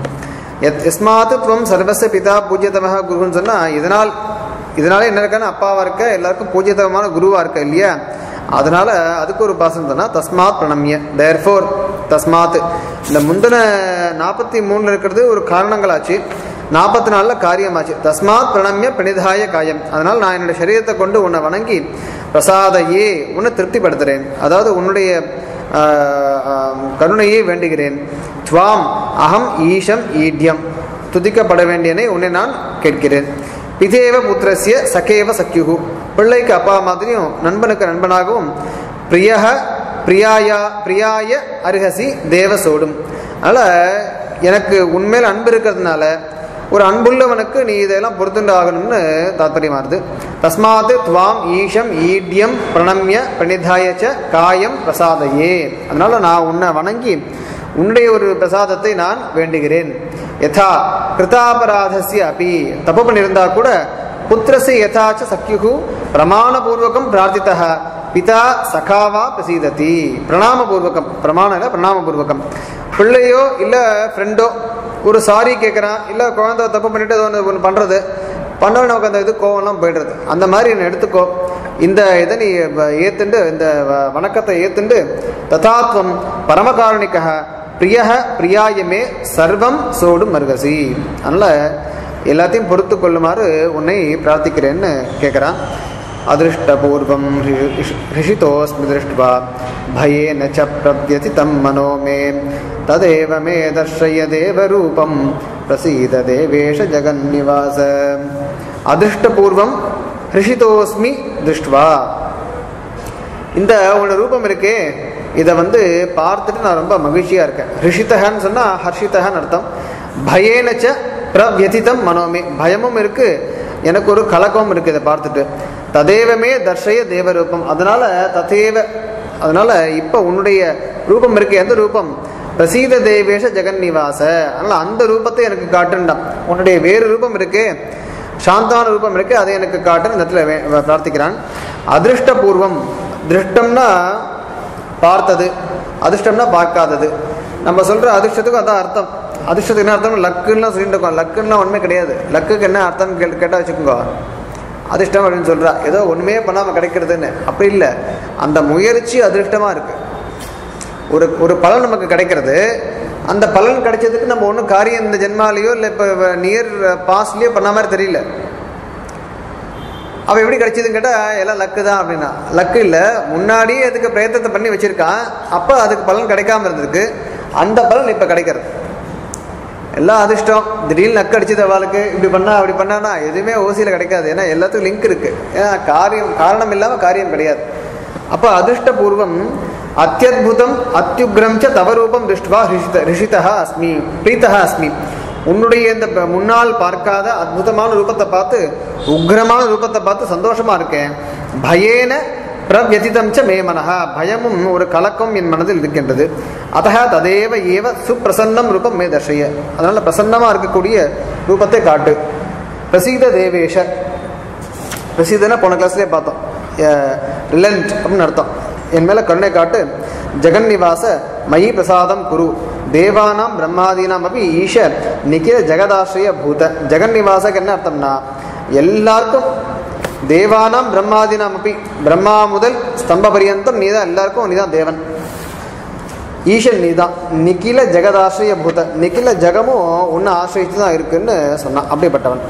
எத் எஸ்மாத்து துவம் சர்வச பிதா பூஜ்யதமக குருன்னு சொன்னால் இதனால் இதனால என்ன இருக்கான்னு அப்பாவா இருக்க எல்லாருக்கும் பூஜ்யதமான குருவா இருக்க இல்லையா அதனால அதுக்கு ஒரு பாசம் சொன்னா தஸ்மாத் பிரணம்ய தேர்ஃபோர் தஸ்மாத் இந்த முந்தின நாற்பத்தி மூணுல இருக்கிறது ஒரு காரணங்களாச்சு நாற்பத்தி நாலில் காரியமாச்சு தஸ்மாத் பிரணம்ய பிணிதாய காயம் அதனால் நான் என்னுடைய சரீரத்தை கொண்டு உன்னை வணங்கி பிரசாதையே உன்னை திருப்திப்படுத்துகிறேன் அதாவது உன்னுடைய ஆஹ், ஆஹ், கருணையை வேண்டுகிறேன் துவாம் அகம் ஈஷம் ஈட்யம் துதிக்கப்பட வேண்டியனை உன்னை நான் கேட்கிறேன் பிதேவ புத்திரஸ்ய சகேவ சக்யுகு பிள்ளைக்கு அப்பா மாதிரியும் நண்பனுக்கு நண்பனாகவும் பிரியக பிரியாயா பிரியாய அருகசி தேவசோடும் அதனால் எனக்கு உண்மையில் அன்பு இருக்கிறதுனால ஒரு அன்புள்ளவனுக்கு நீ இதெல்லாம் பொறுத்துண்டு ஆகணும்னு தாத்பரியமா இருது தஸ்மாத் துவாம் ஈஷம் ஈட்யம் பிரணம்ய பிரணிதாயச்ச காயம் பிரசாதையே அதனால நான் உன்னை வணங்கி உன்னுடைய ஒரு பிரசாதத்தை நான் வேண்டுகிறேன் யதா கிருதாபராதஸ்ய அப்பி தப்பு பண்ணியிருந்தா கூட புத்திரசி யதாச்ச சக்யுகு பிரமாணபூர்வகம் பிரார்த்தித்தா பிதா சகாவா பிரசீததி பிரணாமபூர்வகம் பிரமாண இல்ல பிரணாமபூர்வகம் பிள்ளையோ இல்லை ஃப்ரெண்டோ ஒரு சாரி கேட்குறான் இல்லை குழந்தை தப்பு பண்ணிட்டு அது ஒன்று ஒன்று பண்ணுறது பண்ண நமக்கு அந்த இது கோவம்லாம் போயிடுறது அந்த மாதிரி நீ எடுத்துக்கோ இந்த இதை நீ வ- ஏத்துண்டு இந்த வ- வணக்கத்தை ஏத்துண்டு ததாத்வம் பரமகாரணிக்க பிரிய பிரியாயமே சர்வம் சோடும் மருகசி அதனால் எல்லாத்தையும் பொறுத்து கொள்ளுமாறு உன்னை பிரார்த்திக்கிறேன்னு கேட்குறான் अदृष्टपूर्वं हृषितोऽस्मि दृष्ट्वा भयेन च प्रव्यथितं मनो मे तदेव मे दर्शय देवरूपं प्रसीद देवेश जगन्निवास அதிருஷ்டபூர்வம் ஹிருஷிதோஸ்மி திருஷ்டுவா இந்த உன்னோட ரூபம் இருக்கே இதை வந்து பார்த்துட்டு நான் ரொம்ப மகிழ்ச்சியாக இருக்கேன் ஹிருஷிதகன்னு சொன்னால் ஹர்ஷிதகன்னு அர்த்தம் பயேனச்ச பிரவியதிதம் மனோமே பயமும் இருக்கு எனக்கு ஒரு கலக்கமும் இருக்கு இதை பார்த்துட்டு ததேவமே தர்ஷய தேவரூபம் அதனால ததேவ அதனால இப்போ உன்னுடைய ரூபம் இருக்கு எந்த ரூபம் பிரசீத தேவேஷ ஜெகன்னிவாச அதனால அந்த ரூபத்தை எனக்கு காட்டுண்டான் உன்னுடைய வேறு ரூபம் இருக்கே சாந்தான ரூபம் இருக்கு அதை எனக்கு காட்டுன்னு இந்த இடத்துல வே- பிரார்த்திக்கிறான் அதிருஷ்டபூர்வம் திருஷ்டம்னா பார்த்தது அதிர்ஷ்டம்னா பார்க்காதது நம்ம சொல்ற அதிர்ஷ்டத்துக்கும் அதான் அர்த்தம் அதிர்ஷ்டத்துக்கு என்ன அர்த்தம் லக்குன்னு சொல்லிட்டு இருக்கோம் லக்குன்னா ஒன்றுமே கிடையாது லக்குக்கு என்ன அர்த்தம் கேட்டு கேட்டால் வச்சுக்கோங்க அதிர்ஷ்டம் அப்படின்னு சொல்றா ஏதோ ஒண்ணுமே பண்ணாம கிடைக்கிறதுன்னு அப்படி இல்லை அந்த முயற்சி அதிர்ஷ்டமா இருக்கு ஒரு ஒரு பலன் நமக்கு கிடைக்கிறது அந்த பலன் கிடைச்சதுக்கு நம்ம ஒன்றும் காரியம் இந்த ஜென்மாலேயோ இல்லை இப்போ நியர் பாஸ்ட்லேயோ பண்ண மாதிரி தெரியல அவ எப்படி கிடைச்சதுன்னு கேட்டால் எல்லாம் லக்கு தான் அப்படின்னா லக்கு இல்லை முன்னாடியே அதுக்கு பிரயத்தனத்தை பண்ணி வச்சிருக்கான் அப்போ அதுக்கு பலன் கிடைக்காம இருந்ததுக்கு அந்த பலன் இப்போ கிடைக்கிறது எல்லாம் அதிர்ஷ்டம் திடீர்னு லக்கு அடிச்சது அவளுக்கு இப்படி பண்ணா அப்படி பண்ணானா எதுவுமே ஓசியில் கிடைக்காது ஏன்னா எல்லாத்துக்கும் லிங்க் இருக்கு ஏன்னா காரியம் காரணம் இல்லாமல் காரியம் கிடையாது அப்போ அதிர்ஷ்டபூர்வம் அத்தியுதம் அத்தியுக்ரம் ச தவரூபம் திருஷ்டுவா ரிஷித ரிஷிதா அஸ்மி பிரீத்தா அஸ்மி உன்னுடைய இந்த ப- முன்னால் பார்க்காத அற்புதமான ரூபத்தை பார்த்து உக்ரமான ரூபத்தை பார்த்து சந்தோஷமா இருக்கேன் பயேன பிரவியதிதம் ச மே மனஹா பயமும் ஒரு கலக்கம் என் மனதில் இருக்கின்றது அத்தக ததேவ ஏவ சுப்பிரசன்னம் ரூபம் மே தர்ஷய அதனால பிரசன்னமா இருக்கக்கூடிய ரூபத்தை காட்டு பிரசீத தேவேஷ பிரசீதனா போன கிளாஸ்லேயே பார்த்தோம் ரிலண்ட் அப்படின்னு அர்த்தம் என் மேல கருணை காட்டு ஜெகன்னிவாச மயி பிரசாதம் குரு தேவானாம் பிரம்மாதீனாம் அப்படி ஈஷ நிக்கில ஜெகதாசிரிய பூத ஜெகன்னிவாசக்கு என்ன அர்த்தம்னா எல்லாருக்கும் தேவானாம் பிரம்மாதீனாம் அப்படி பிரம்மா முதல் ஸ்தம்ப பரியந்தம் நீதான் எல்லாருக்கும் நீதான் தேவன் ஈசன் நீதான் நிக்கில ஜெகதாசிரிய பூத நிக்கில ஜெகமும் உன்னை ஆசிரித்து தான் இருக்குன்னு சொன்னான் அப்படிப்பட்டவன்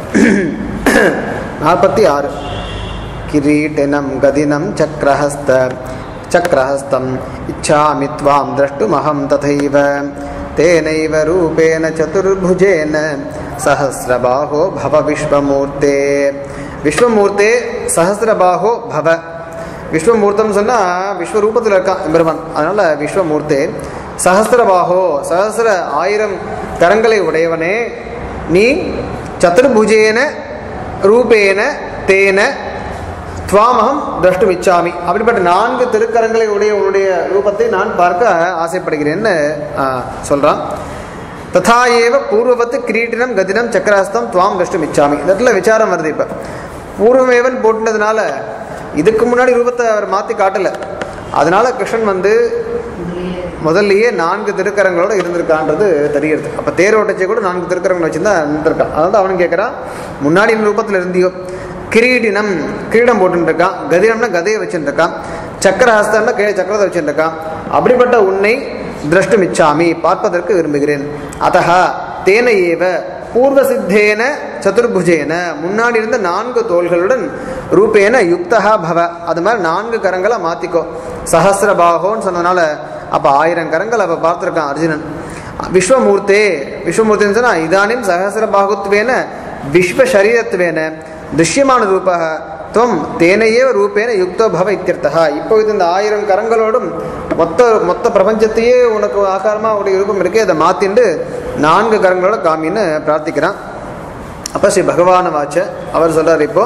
நாற்பத்தி ஆறு किरीटिनं गदिनं चक्रहस्त चक्रहस्तम् इच्छामि त्वां द्रष्टुमहं तथैव तेनैव रूपेण चतुर्भुजेन सहस्रबाहो भव विश्वमूर्ते விஸ்வமூர்த்தே சஹசிரபாஹோ பவ விஸ்வமூர்த்தம் சொன்னால் விஸ்வரூபத்தில் இருக்கான் பெருமான் அதனால் விஸ்வமூர்த்தே சஹசிரபாஹோ சஹசிர ஆயிரம் கரங்களை உடையவனே நீ சதுர்புஜேன ரூபேன தேன துவாமகம் திரஷ்டும் இச்சாமி அப்படிப்பட்ட நான்கு திருக்கரங்களை உடைய உன்னுடைய ரூபத்தை நான் பார்க்க ஆசைப்படுகிறேன்னு ஆ, சொல்றான் ததா ஏவ பூர்வவத்து கிரீட்டினம் கதினம் சக்கரஹஸ்தம் துவாம் திரஷ்டும் இச்சாமி இந்த இடத்துல விசாரம் வருது இப்போ பூர்வமேவன் போட்டுனதுனால இதுக்கு முன்னாடி ரூபத்தை அவர் மாற்றி காட்டல அதனால கிருஷ்ணன் வந்து முதல்லயே நான்கு திருக்கரங்களோட இருந்திருக்கான்றது தெரியுது அப்போ தேர் ஓட்டச்சே கூட நான்கு திருக்கரங்கள் வச்சுருந்தா இருந்திருக்கான் அதனால அவன் கேட்குறான் முன்னாடி இந்த ரூபத்தில் இருந்தியோ கிரீடினம் கிரீடம் போட்டுருக்கான் கதிரம்னா கதையை வச்சுருக்கான் சக்கரஹஸ்தம்னா கீழே சக்கரத்தை வச்சுருக்கான் அப்படிப்பட்ட உன்னை திரஷ்டும் இச்சாமி பார்ப்பதற்கு விரும்புகிறேன் அதஹா தேன ஏவ பூர்வ சித்தேன சதுர்புஜேன முன்னாடி இருந்த நான்கு தோள்களுடன் ரூபேன யுக்தஹா பவ அது மாதிரி நான்கு கரங்களை மாத்திக்கோ சஹசிரபாகோன்னு சொன்னதுனால அப்ப ஆயிரம் கரங்கள் அப்ப பார்த்திருக்கான் அர்ஜுனன் விஸ்வமூர்த்தே விஸ்வமூர்த்தின்னு சொன்னா இதானிம் சஹசிரபாகுத்வேன விஸ்வசரீரத்வேன திருஷ்யமான ரூபா துவம் தேனையே ரூபேன யுக்தோ பவ இத்தியர்த்தா இப்போ இது இந்த ஆயிரம் கரங்களோடும் மொத்த மொத்த பிரபஞ்சத்தையே உனக்கு ஆகாரமாக உடைய ரூபம் இருக்கே அதை மாத்திண்டு நான்கு கரங்களோட காமின்னு பிரார்த்திக்கிறான் அப்போ ஸ்ரீ பகவான வாச்ச அவர் சொல்றார் இப்போ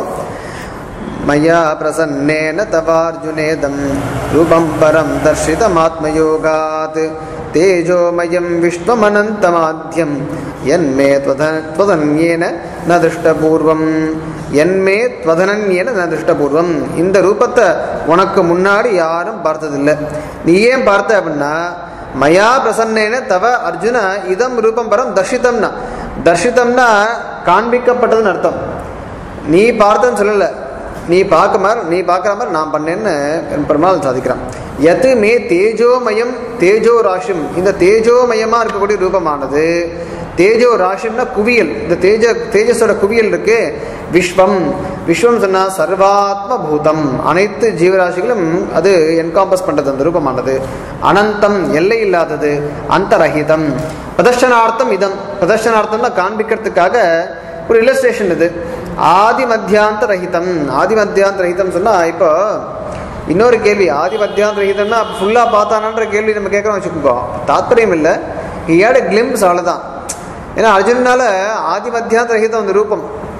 மயா பிரசன்னேன தவார்ஜுனேதம் ரூபம் பரம் தர்ஷிதமாத்மயோகாத் தேஜோமயம் விஸ்வமனந்தமாத்யம் என்மே त्वध- त्वदन्येन ந திருஷ்டபூர்வம் என்மே त्वदनन्येन ந திருஷ்டபூர்வம் இந்த ரூபத்தை உனக்கு முன்னாடி யாரும் பார்த்ததில்லை நீ ஏன் பார்த்த அப்படின்னா மயா பிரசன்னேன தவ அர்ஜுன இதம் ரூபம் பரம் தர்ஷிதம்னா தர்ஷிதம்னா காண்பிக்கப்பட்டதுன்னு அர்த்தம் நீ பார்த்தன்னு சொல்லலை நீ பார்க்க மாதிரி நீ பார்க்குற மாதிரி நான் பண்ணேன்னு பெருமாள் சாதிக்கிறான் எது மே தேஜோமயம் தேஜோ ராஷிம் இந்த தேஜோமயமாக இருக்கக்கூடிய ரூபமானது தேஜோ ராஷிம்னா குவியல் இந்த தேஜ தேஜஸோட குவியல் இருக்கு விஸ்வம் விஸ்வம் சொன்னா சர்வாத்ம பூதம் அனைத்து ஜீவராசிகளும் அது என்காம்பஸ் பண்றது அந்த ரூபமானது அனந்தம் எல்லை இல்லாதது அந்தரஹிதம் பிரதர்ஷனார்த்தம் இதம் பிரதர்ஷனார்த்தம்னா காண்பிக்கிறதுக்காக ஒரு இல்லஸ்ட்ரேஷன் இது ஆதி மத்தியாந்த ரஹிதம் ஆதி மத்தியாந்த ரஹிதம் சொன்னா இப்போ இன்னொரு கேள்வி ஆதி மத்தியாந்த ரஹிதம்னா ஃபுல்லாக பார்த்தானான்ற கேள்வி நம்ம கேட்குறோம் வச்சுக்கோங்க தாத்பரியம் இல்லை ஏட கிளிம்ஸ் அவ்வளோதான் ஏன்னா அர்ஜுனால ஆதி மத்தியாந்த ரஹிதம் அந்த ரூபம்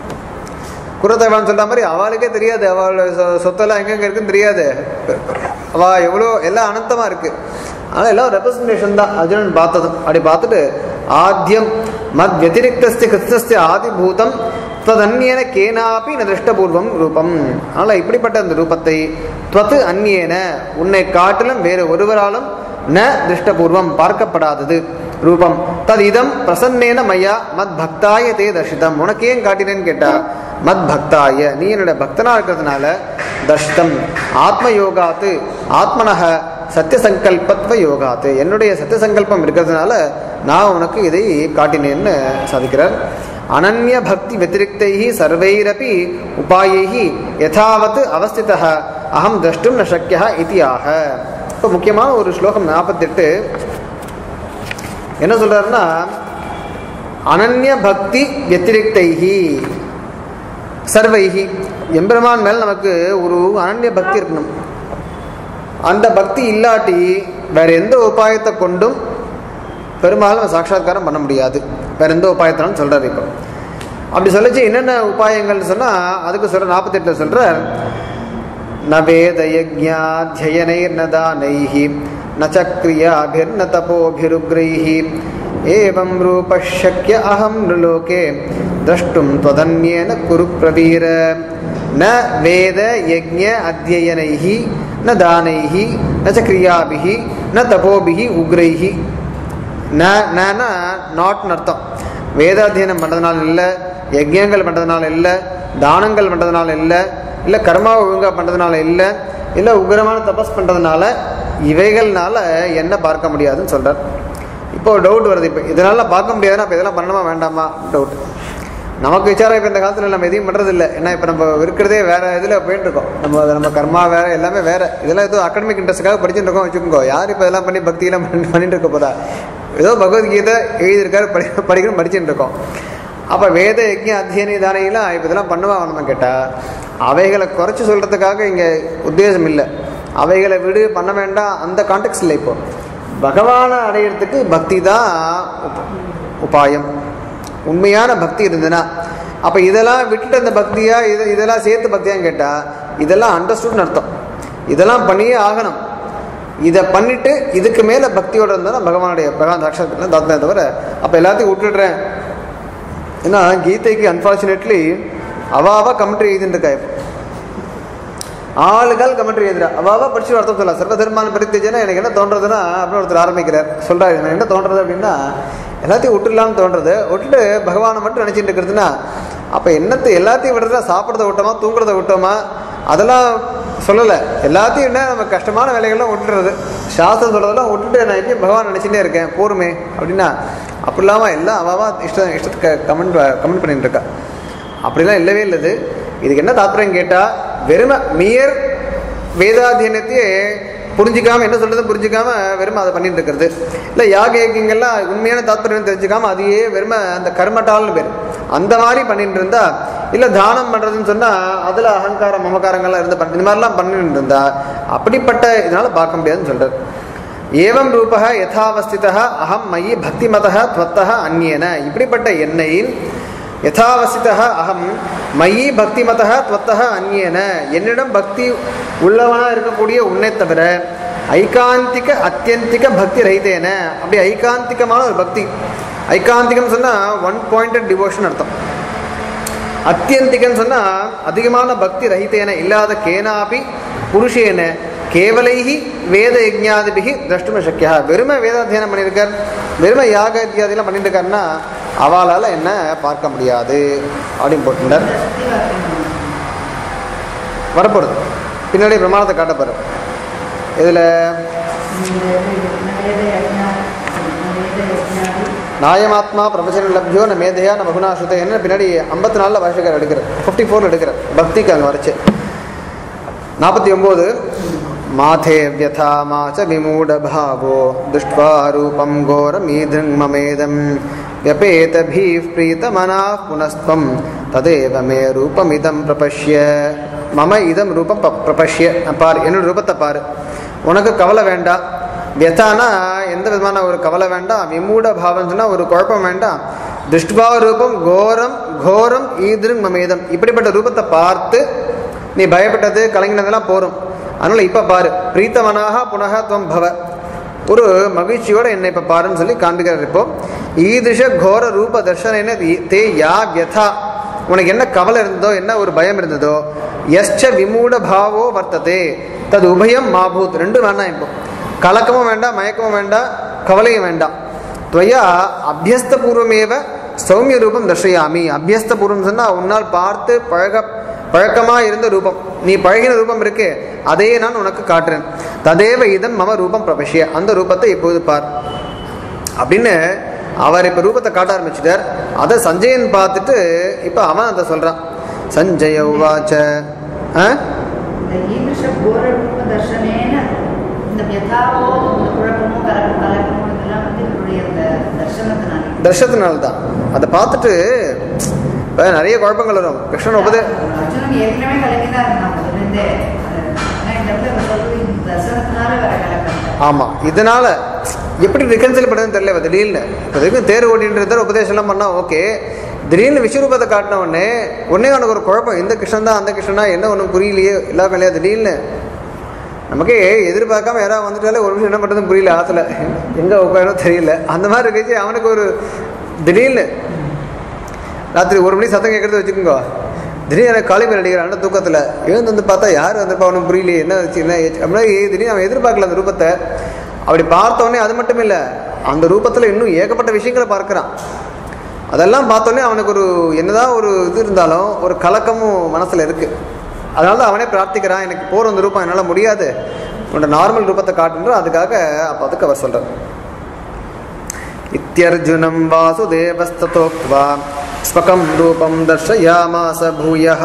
குரதேவான் சொல்ற மாதிரி அவளுக்கே தெரியாது அவள் சொ- சொத்தெல்லாம் எங்கெங்க இருக்குன்னு தெரியாது அவ எவ்வளோ எல்லாம் அனந்தமா இருக்கு ஆனால் எல்லாம் ரெப்ரசன்டேஷன் தான் அர்ஜுனன் பார்த்ததும் அப்படி பார்த்துட்டு ஆத்தியம் மத் வத்திரிக்தஸ்தி கிருஷ்ணஸ்தி ஆதிபூதம் ததன்யேன கேனாப்பி ந திருஷ்டபூர்வம் ரூபம் அதனால் இப்படிப்பட்ட அந்த ரூபத்தை துவத்து அந்நியேன உன்னை காட்டிலும் வேறு ஒருவராலும் ந திருஷ்டபூர்வம் பார்க்கப்படாதது ரூபம் தத் இதம் பிரசன்னேன மையா மத் பக்தாய தே தர்ஷிதம் உனக்கு ஏன் காட்டினேன்னு கேட்டா மத் பக்தாய நீ என்னோட பக்தனா இருக்கிறதுனால தர்ஷிதம் ஆத்ம யோகாத்து ஆத்மனக சத்திய சங்கல்பத்வ யோகாத்து என்னுடைய சத்திய சங்கல்பம் இருக்கிறதுனால நான் உனக்கு இதை காட்டினேன்னு சாதிக்கிறார் அனன்ய பக்தி வத்திரிக்தை சர்வைரப்பி உபாயை யதாவத் அவஸ்திதः அகம் திரஷ்டும் ந சக்கியா இதி ஆக இப்போ முக்கியமான ஒரு ஸ்லோகம் நாற்பத்தெட்டு என்ன சொல்றாருன்னா அனன்ய பக்தி வத்திரிக்தைஹி சர்வைஹி எம்பெருமான் மேல் நமக்கு ஒரு அனன்ய பக்தி இருக்கணும் அந்த பக்தி இல்லாட்டி வேற எந்த உபாயத்தை கொண்டும் பெரும்பாலும் நம்ம சாட்சாத்காரம் பண்ண முடியாது வேற எந்த உபாயத்தினாலும் சொல்றாரு இப்போ அப்படி சொல்லிச்சு என்னென்ன உபாயங்கள்னு சொன்னா அதுக்கு சொல்ற நாற்பத்தெட்டுல சொல்ற न वेदयज्ञाध्ययनैर्न दानैः न च क्रियाभिर्न तपोभिरुग्रैः एवं रूपः शक्य अहं नृलोके द्रष्टुं त्वदन्येन कुरु प्रवीर न वेदयज्ञ अध्ययनैः न दानैः न च क्रियाभिः न तपोभिः उग्रैः ந நனா நாட்னு அர்த்தம் வேதாத்தியனம் பண்ணுறதுனால இல்லை யஜ்யங்கள் பண்ணுறதுனால இல்லை தானங்கள் பண்ணுறதுனால இல்லை இல்லை கர்மாவை ஒழுங்காக பண்ணுறதுனால இல்லை இல்லை உக்ரமான தபஸ் பண்ணுறதுனால இவைகள்னால என்ன பார்க்க முடியாதுன்னு சொல்கிறார் இப்போ ஒரு டவுட் வருது இப்போ இதனால பார்க்க முடியாதுன்னா அப்போ இதெல்லாம் பண்ணணுமா வேண்டாமா டவுட் நமக்கு விசாரம் இப்போ இந்த காலத்தில் நம்ம எதையும் பண்ணுறது இல்லை ஏன்னா இப்போ நம்ம இருக்கிறதே வேறு இதில் போயிட்டு இருக்கோம் நம்ம நம்ம கர்மா வேறு எல்லாமே வேறு இதெல்லாம் ஏதோ அகடமிக் இன்ட்ரெஸ்ட்டுக்காக படிச்சுட்டு இருக்கோம் வச்சுக்கோங்க யார் இப்போ இதெல்லாம் பண்ணி பக்தியெல்லாம் பண்ணி பண்ணிட்டு இருக்க போதா ஏதோ பகவத்கீதை எழுதியிருக்காரு படி படிக்கணும் படிச்சுட்டு இருக்கோம் அப்போ வேத யஜ்ய அத்தியன தானையெல்லாம் இப்போ இதெல்லாம் பண்ணுவா நம்ம கேட்டால் அவைகளை குறைச்சி சொல்கிறதுக்காக இங்கே உத்தேசம் இல்லை அவைகளை விடு பண்ண வேண்டாம் அந்த கான்டெக்ட் இல்லை இப்போ பகவானை அடையிறதுக்கு பக்தி தான் உப- உபாயம் உண்மையான பக்தி இருந்ததுன்னா அப்போ இதெல்லாம் விட்டுட்டு அந்த பக்தியா இதை இதெல்லாம் சேர்த்து பக்தியான்னு கேட்டால் இதெல்லாம் அண்டர்ஸ்டுட்னு அர்த்தம் இதெல்லாம் பண்ணியே ஆகணும் இதை பண்ணிட்டு இதுக்கு மேலே பக்தியோட இருந்தால் தான் பகவானுடைய பகவான் சாட்சாத்லாம் தாத்மே தவிர அப்போ எல்லாத்தையும் விட்டுடுறேன் ஏன்னா கீதைக்கு அன்ஃபார்ச்சுனேட்லி அவாவா கமெண்ட்ரி எழுதிட்டு இருக்கா இப்போ ஆளுகள் கமெண்ட்ரி எழுதுறா அவாவா படிச்சு அர்த்தம் சொல்லலாம் சர்வ தர்மான பரித்தேஜனா எனக்கு என்ன தோன்றதுன்னா அப்படின்னு ஒருத்தர் ஆரம்பிக்கிறார் சொல்றாரு எனக்கு என்ன தோன்றது அப்படின்னா எல்லாத்தையும் விட்டுடலாம்னு தோன்றது விட்டுட்டு பகவானை மட்டும் நினைச்சிட்டு இருக்கிறதுனா அப்போ என்னத்தை எல்லாத்தையும் விடுறதா சாப்பிட்றத விட்டோமா தூங்குறத விட்டோமா அதெல்லாம் சொல்லலை எல்லாத்தையும் என்ன நம்ம கஷ்டமான வேலைகள்லாம் விட்டுறது சாஸ்திரம் சொல்றதெல்லாம் விட்டுட்டு நான் எப்பயும் பகவான் நினச்சிட்டே இருக்கேன் போருமே அப்படின்னா அப்படி இல்லாமல் எல்லாம் அவாவா இஷ்ட இஷ்டத்துக்கு கமெண்ட் கமெண்ட் பண்ணிட்டு இருக்கா அப்படிலாம் இல்லவே இல்லது இதுக்கு என்ன தாத்பரியம் கேட்டால் வெறுமை மியர் வேதாத்தியனத்தையே புரிஞ்சிக்காம என்ன சொல்றது புரிஞ்சிக்காம வெறுமை அதை பண்ணிட்டு இருக்கிறது இல்லை யாக யஜ்யங்கள்லாம் உண்மையான தாத்பரியம் தெரிஞ்சுக்காம அதையே வெறுமை அந்த கர்மட்டால்னு பேர் அந்த மாதிரி பண்ணிட்டு இருந்தா இல்லை தானம் பண்ணுறதுன்னு சொன்னால் அதில் அகங்காரம் மமகாரங்கள்லாம் இருந்து பண்ண இந்த மாதிரிலாம் பண்ணிட்டு இருந்தா அப்படிப்பட்ட இதனால பார்க்க முடியாதுன்னு சொல்றாரு ஏவம் ரூபக யதாவஸ்திதா அகம் மயி பக்திமதः துவத்தः அந்நியன இப்படிப்பட்ட என்னையில் யதாவஸ்திதா அகம் மயி பக்திமதः துவத்தः அந்நியன என்னிடம் பக்தி உள்ளவனாக இருக்கக்கூடிய உன்னை தவிர ஐகாந்திக அத்தியந்திக பக்தி ரஹிதேன அப்படி ஐகாந்திகமான ஒரு பக்தி ஐகாந்திகம் சொன்னால் ஒன் பாயிண்டட் டிவோஷன் அர்த்தம் அத்தியந்திகன்னு சொன்னால் அதிகமான பக்தி ரஹிதேன இல்லாத கேனாபி புருஷேன கேவலைஹி வேத யஜ்ஞாதிபிகி திரஷ்டும சக்கியா வெறுமை வேதாத்தியனம் பண்ணியிருக்கார் வெறுமை யாக இத்தியாதிலாம் பண்ணிட்டு இருக்காருன்னா அவளால் என்ன பார்க்க முடியாது அப்படின்னு போட்டுட்டார் வரப்போகிறது பின்னாடி பிரமாணத்தை காட்ட போகிறார் இதில் நாயமாத்மா பிரபஞ்சன லப்ஜோ ந மேதையா ந பகுனா சுதைன்னு பின்னாடி ஐம்பத்தி நாலில் வருஷக்கார் எடுக்கிறார் ஃபிஃப்டி ஃபோரில் எடுக்கிறார் பக்திக்கு அங்கே வரைச்சு நாற்பத்தி ஒம்பது மாதே வியதா மாச்ச விமூடபாவோ துஷ்ட்வா ரூபம் கோரமீதிருங்மமேதம் व्यपेतभिः प्रीतमनाः पुनस्त्वं तदेव मे ரூபமிதம் பிரபஷ்ய மம இதம் ரூபம் ப- பிரபஷ்ய பார் என்னோட ரூபத்தை பாரு உனக்கு கவலை வேண்டாம் வியதானா எந்த விதமான ஒரு கவலை வேண்டாம் விமூட பாவம் சொன்னா ஒரு குழப்பம் வேண்டாம் திருஷ்டுபாவ ரூபம் கோரம் கோரம் ஈதிருங் மமேதம் இப்படிப்பட்ட ரூபத்தை பார்த்து நீ பயப்பட்டது கலங்கினதெல்லாம் போரும் அதனால இப்ப பாரு பிரீத்தவனாக புனக துவம் பவ ஒரு மகிழ்ச்சியோட என்னை இப்ப பாருன்னு சொல்லி காண்பிக்கிறார் இப்போ ஈதிஷ கோர ரூப தர்ஷன தே யா வியதா உனக்கு என்ன கவலை இருந்ததோ என்ன ஒரு பயம் இருந்ததோ எஸ்ச விமூட பாவோ வர்த்ததே தது உபயம் மாபூத் ரெண்டும் வேண்டாம் இப்போ கலக்கமும் வேண்டாம் மயக்கமும் வேண்டாம் கவலையும் வேண்டாம் துவயா அபியஸ்தபூர்வமேவ சௌமிய ரூபம் தர்ஷயாமி அபியஸ்தபூர்வம் சொன்னா உன்னால் பார்த்து பழக பழக்கமா இருந்த ரூபம் நீ பழகின ரூபம் இருக்கு அதையே நான் உனக்கு காட்டுறேன் ததேவ இதம் மம ரூபம் பிரபஷ்ய அந்த ரூபத்தை இப்போது பார் அப்படின்னு அவர் இப்ப ரூபத்தை காட்ட ஆரம்பிச்சிட்டார் அதை சஞ்சயன் பார்த்துட்டு இப்ப அவன் அதை சொல்றான் சஞ்சய உவாச்ச ஆ? இந்த ஈதிருஷ கோரூப தர்ஷனேன இந்த வியதாவோ இந்த குழப்பமோ கலக்கம் கலக்கமோ இதெல்லாம் வந்து இவருடைய அந்த தர்ஷனத்தினாலே தர்ஷத்தினால தான் அதை பார்த்துட்டு இப்ப நிறைய குழப்பங்கள் வரும் கிருஷ்ணன் உபதே அர்ஜுனன் ஏற்கனவே கலங்கிதான் இருந்தான் முதலிருந்தே அது- ஆனா இந்த இடத்துல இவர் சொல்றது இந்த தர்சனத்தினால வர கலக்கம் ஆமாம் இதனால எப்படி ரிகன்சில் பண்ணுறதுன்னு தெரியல திடீர்னு இப்போ வரைக்கும் தேர் ஓட்டின்றது உபதேசம்லாம் பண்ணால் ஓகே திடீர்னு விஸ்வரூபத்தை காட்டின உடனே உடனே அவனுக்கு ஒரு குழப்பம் இந்த கிருஷ்ணன் தான் அந்த கிருஷ்ணனா என்ன ஒன்றும் புரியலையே எல்லா இல்லையா திடீர்னு நமக்கே எதிர்பார்க்காம யாராவது வந்துட்டாலே ஒரு விஷயம் என்ன பண்ணுறதுன்னு புரியல ஆற்றுல எங்கே உட்காரோ தெரியல அந்த மாதிரி இருந்துச்சு அவனுக்கு ஒரு திடீர்னு ராத்திரி ஒரு மணி சத்தம் கேட்கறது வச்சுக்கோங்க திடீர்னு எனக்கு காலி மேல் அடிக்கிறான் அந்த தூக்கத்தில் எழுந்து வந்து பார்த்தா யார் வந்திருப்பா அவனுக்கு புரியலையே என்ன வச்சு என்ன ஏச்சு அப்படின்னா திடீர்னு அவன் எதிர்பார்க்கல அந்த ரூபத்தை அப்படி பார்த்தோன்னே அது மட்டும் இல்லை அந்த ரூபத்தில் இன்னும் ஏகப்பட்ட விஷயங்களை பார்க்குறான் அதெல்லாம் பார்த்தோன்னே அவனுக்கு ஒரு என்னதான் ஒரு இது இருந்தாலும் ஒரு கலக்கமும் மனசில் இருக்குது அதனால தான் அவனே பிரார்த்திக்கிறான் எனக்கு போகிற அந்த ரூபம் என்னால் முடியாது உன்னோட நார்மல் ரூபத்தை காட்டுன்ற அதுக்காக அப்போ அதுக்கு அவர் சொல்கிறார் इत्यर्जुनं वासुदेवस्ततोक्त्वा स्वकं रूपं दर्शयामास भूयः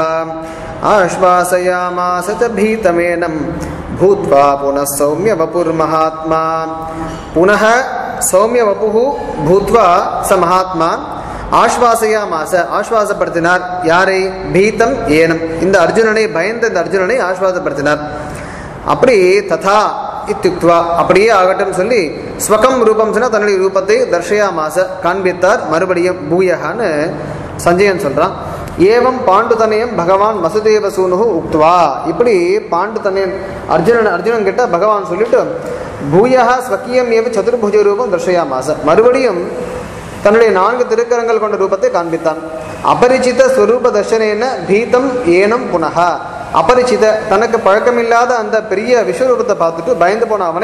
आश्वासयामास च भीतमेनं भूत्वा पुनः सौम्यवपुर्महात्मा पुनः सौम्यवपुः भूत्वा स महात्मा ஆஸ்வாசையாமாச ஆஸ்வாசப்படுத்தினார் யாரை பீதம் ஏனம் இந்த அர்ஜுனனை பயந்த இந்த அர்ஜுனனை ஆஸ்வாசப்படுத்தினார் அப்படி ததா இத்தியுக்துவா அப்படியே ஆகட்டும் சொல்லி ஸ்வகம் ரூபம் சொன்னா தன்னுடைய ரூபத்தை தர்ஷயாமாச காண்பித்தார் மறுபடியும் பூயகான்னு சஞ்சயன் சொல்றான் ஏவம் பாண்டுதனயம் பகவான் வசுதேவ சூனுகு உக்துவா இப்படி பாண்டுதனயன் அர்ஜுனன் அர்ஜுனன் கிட்ட பகவான் சொல்லிட்டு பூயா ஸ்வக்கியம் ஏவ சதுர்புஜ ரூபம் தர்ஷயாமாச மறுபடியும் தன்னுடைய நான்கு திருக்கரங்கள் கொண்ட ரூபத்தை காண்பித்தான் அபரிச்சித ஸ்வரூப தர்ஷனேன பீதம் ஏனம் புனகா அபரிச்சித தனக்கு பழக்கமில்லாத அந்த பெரிய விஸ்வரூபத்தை பார்த்துட்டு பயந்து போன அவனை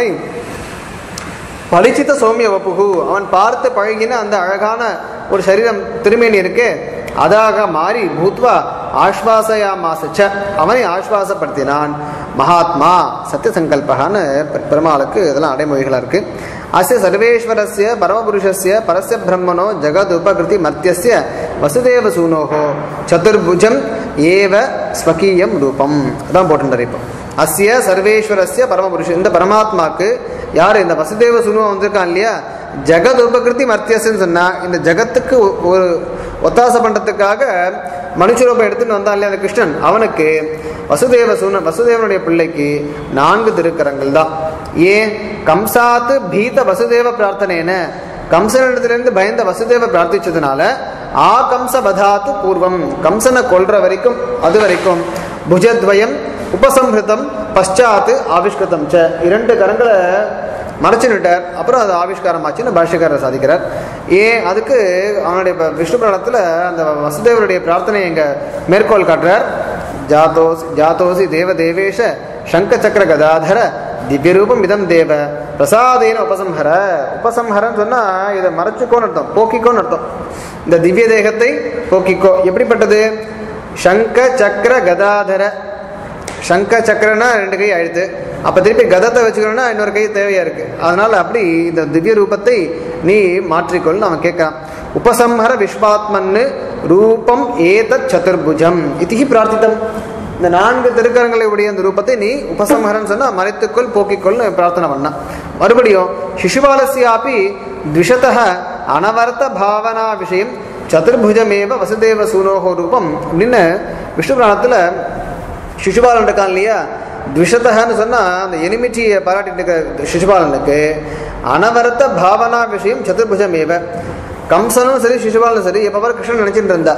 பரிச்சித சௌமிய வப்புகு அவன் பார்த்து பழகின அந்த அழகான ஒரு சரீரம் திருமேனி இருக்கே அதாக மாறி பூத்வா ஆஸ்வாசயாமாசச்ச அவனை ஆஸ்வாசப்படுத்தினான் மகாத்மா சத்திய சங்கல்பகான்னு பெருமாளுக்கு இதெல்லாம் அடைமொழிகளாக இருக்கு அஸ்ய சர்வேஸ்வரஸ்ய பரமபுருஷஸ்ய பரஸ்ய பிரம்மணோ ஜகத் உபகிருதி மத்தியஸ்ய வசுதேவ சூனோகோ சதுர்புஜம் ஏவ ஸ்வகீயம் ரூபம் அதான் போட்டுட்டார் இப்போ அஸ்ய சர்வேஸ்வரஸ்ய பரமபுருஷன் இந்த பரமாத்மாக்கு யார் இந்த வசுதேவ சூனுவம் வந்திருக்கான் இல்லையா ஜெகத் உபகிருதி மத்தியஸ்ன்னு சொன்னா இந்த ஜகத்துக்கு ஒ- ஒரு ஒத்தாசை பண்றதுக்காக மனுஷரூபம் எடுத்துன்னு வந்தான் இல்லையா அந்த கிருஷ்ணன் அவனுக்கு வசுதேவ சூன வசுதேவனுடைய பிள்ளைக்கு நான்கு திருக்கரங்கள் தான் ஏன் கம்சாத்து பீத வசுதேவ பிரார்த்தனைன கம்சனிடத்திலிருந்து பயந்த வசுதேவ பிரார்த்திச்சதுனால ஆ கம்ச பதாத்து பூர்வம் கம்சனை கொல்ற வரைக்கும் அது வரைக்கும் புஜத்வயம் உபசம்ஹிருதம் பశ్చాத் ஆவிஷ்கிருதம் ச இரண்டு கரங்களை மறைச்சுட்டார் அப்புறம் அது ஆவிஷ்காரம் ஆச்சுன்னு பாஷ்யக்காரர் சாதிக்கிறார் ஏன் அதுக்கு அவனுடைய இப்ப விஷ்ணு புராணத்தில் அந்த வசுதேவருடைய பிரார்த்தனை எங்க மேற்கோள் காட்டுறார் ஜாதோஸ் ஜாதோசி தேவ தேவேஷ சங்க சக்கர கதாதர திவ்யரூபம் இதம் தேவ பிரசாதேன உபசம்ஹர உபசம்ஹரன்னு சொன்னா இதை மறைச்சுக்கோன்னு அர்த்தம் போக்கிக்கோன்னு அர்த்தம் இந்த திவ்ய தேகத்தை போக்கிக்கோ எப்படிப்பட்டது சங்க சக்கர கதாதர சங்க சக்கரனா ரெண்டு கை ஆயிடுது அப்ப திருப்பி கதத்தை வச்சுக்கணும்னா இன்னொரு கை தேவையா இருக்கு அதனால அப்படி இந்த திவ்ய ரூபத்தை நீ மாற்றிக்கொள்னு அவன் கேட்கிறான் உபசம்ஹர விஸ்வாத்மன்னு ரூபம் ஏதத் சதுர்புஜம் இதிகி பிரார்த்தித்தம் இந்த நான்கு திருக்கரங்களை உடைய அந்த ரூபத்தை நீ உபசம்ஹரன் சொன்னா மறைத்துக்கொள் போக்கிக்கொள்னு பிரார்த்தனை பண்ணான் மறுபடியும் சிசுபாலசியாப்பி த்விஷத அனவர்த்த பாவனா விஷயம் சதுர்புஜமேவ வசுதேவ சூனோகோ ரூபம் அப்படின்னு விஷ்ணு புராணத்துல சிசுபாலன் இருக்கான் இல்லையா த்விஷதன்னு சொன்னால் அந்த எனிமிட்டியை பாராட்டிட்டு இருக்க சிசுபாலனுக்கு அனவரத்த பாவனா விஷயம் சதுர்புஜமேவ கம்சனும் சரி சிசுபாலனும் சரி எப்போ கிருஷ்ணன் நினச்சிட்டு இருந்தா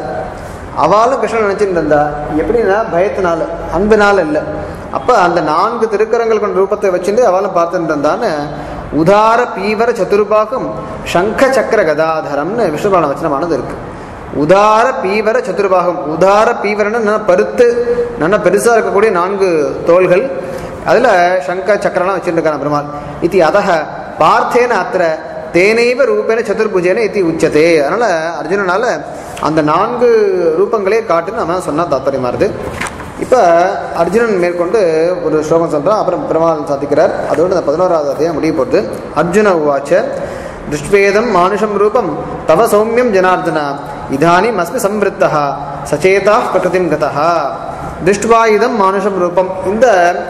அவளும் கிருஷ்ணன் நினச்சிட்டு இருந்தா எப்படின்னா பயத்தினால அன்பினால இல்லை அப்போ அந்த நான்கு திருக்கரங்கள் கொண்ட ரூபத்தை வச்சுட்டு அவளும் பார்த்துட்டு இருந்தான்னு உதார பீவர சதுர்பாகம் சங்க சக்கர கதாதரம்னு விஷ்ணுபாலன வச்சனமானது இருக்கு உதார பீவர சதுர்பாகம் உதார பீவரன்னு நல்லா பருத்து நல்லா பெருசாக இருக்கக்கூடிய நான்கு தோள்கள் அதில் சங்க சக்கரெல்லாம் வச்சுருக்கான பெருமாள் இது அதக பார்த்தேன அத்திர தேனைவ ரூபேன சதுர்புஜேன இது உச்சதே அதனால அர்ஜுனனால அந்த நான்கு ரூபங்களே காட்டுன்னு அவன் சொன்னா தாத்பரியமா இருக்கு இப்போ அர்ஜுனன் மேற்கொண்டு ஒரு ஸ்லோகம் சொல்றான் அப்புறம் பெருமாள் சாதிக்கிறார் அதோடு இந்த பதினோராவது அதையும் முடிய போகுது அர்ஜுன உவாச்ச திருஷ்வேதம் மானுஷம் ரூபம் தவ சௌமியம் ஜனார்தன இதானிம் அஸ்மி சம்வத்தா சச்சேதா பிரகிருதிம் கதா திருஷ்டுவா இதம் மானுஷம் ரூபம் இந்த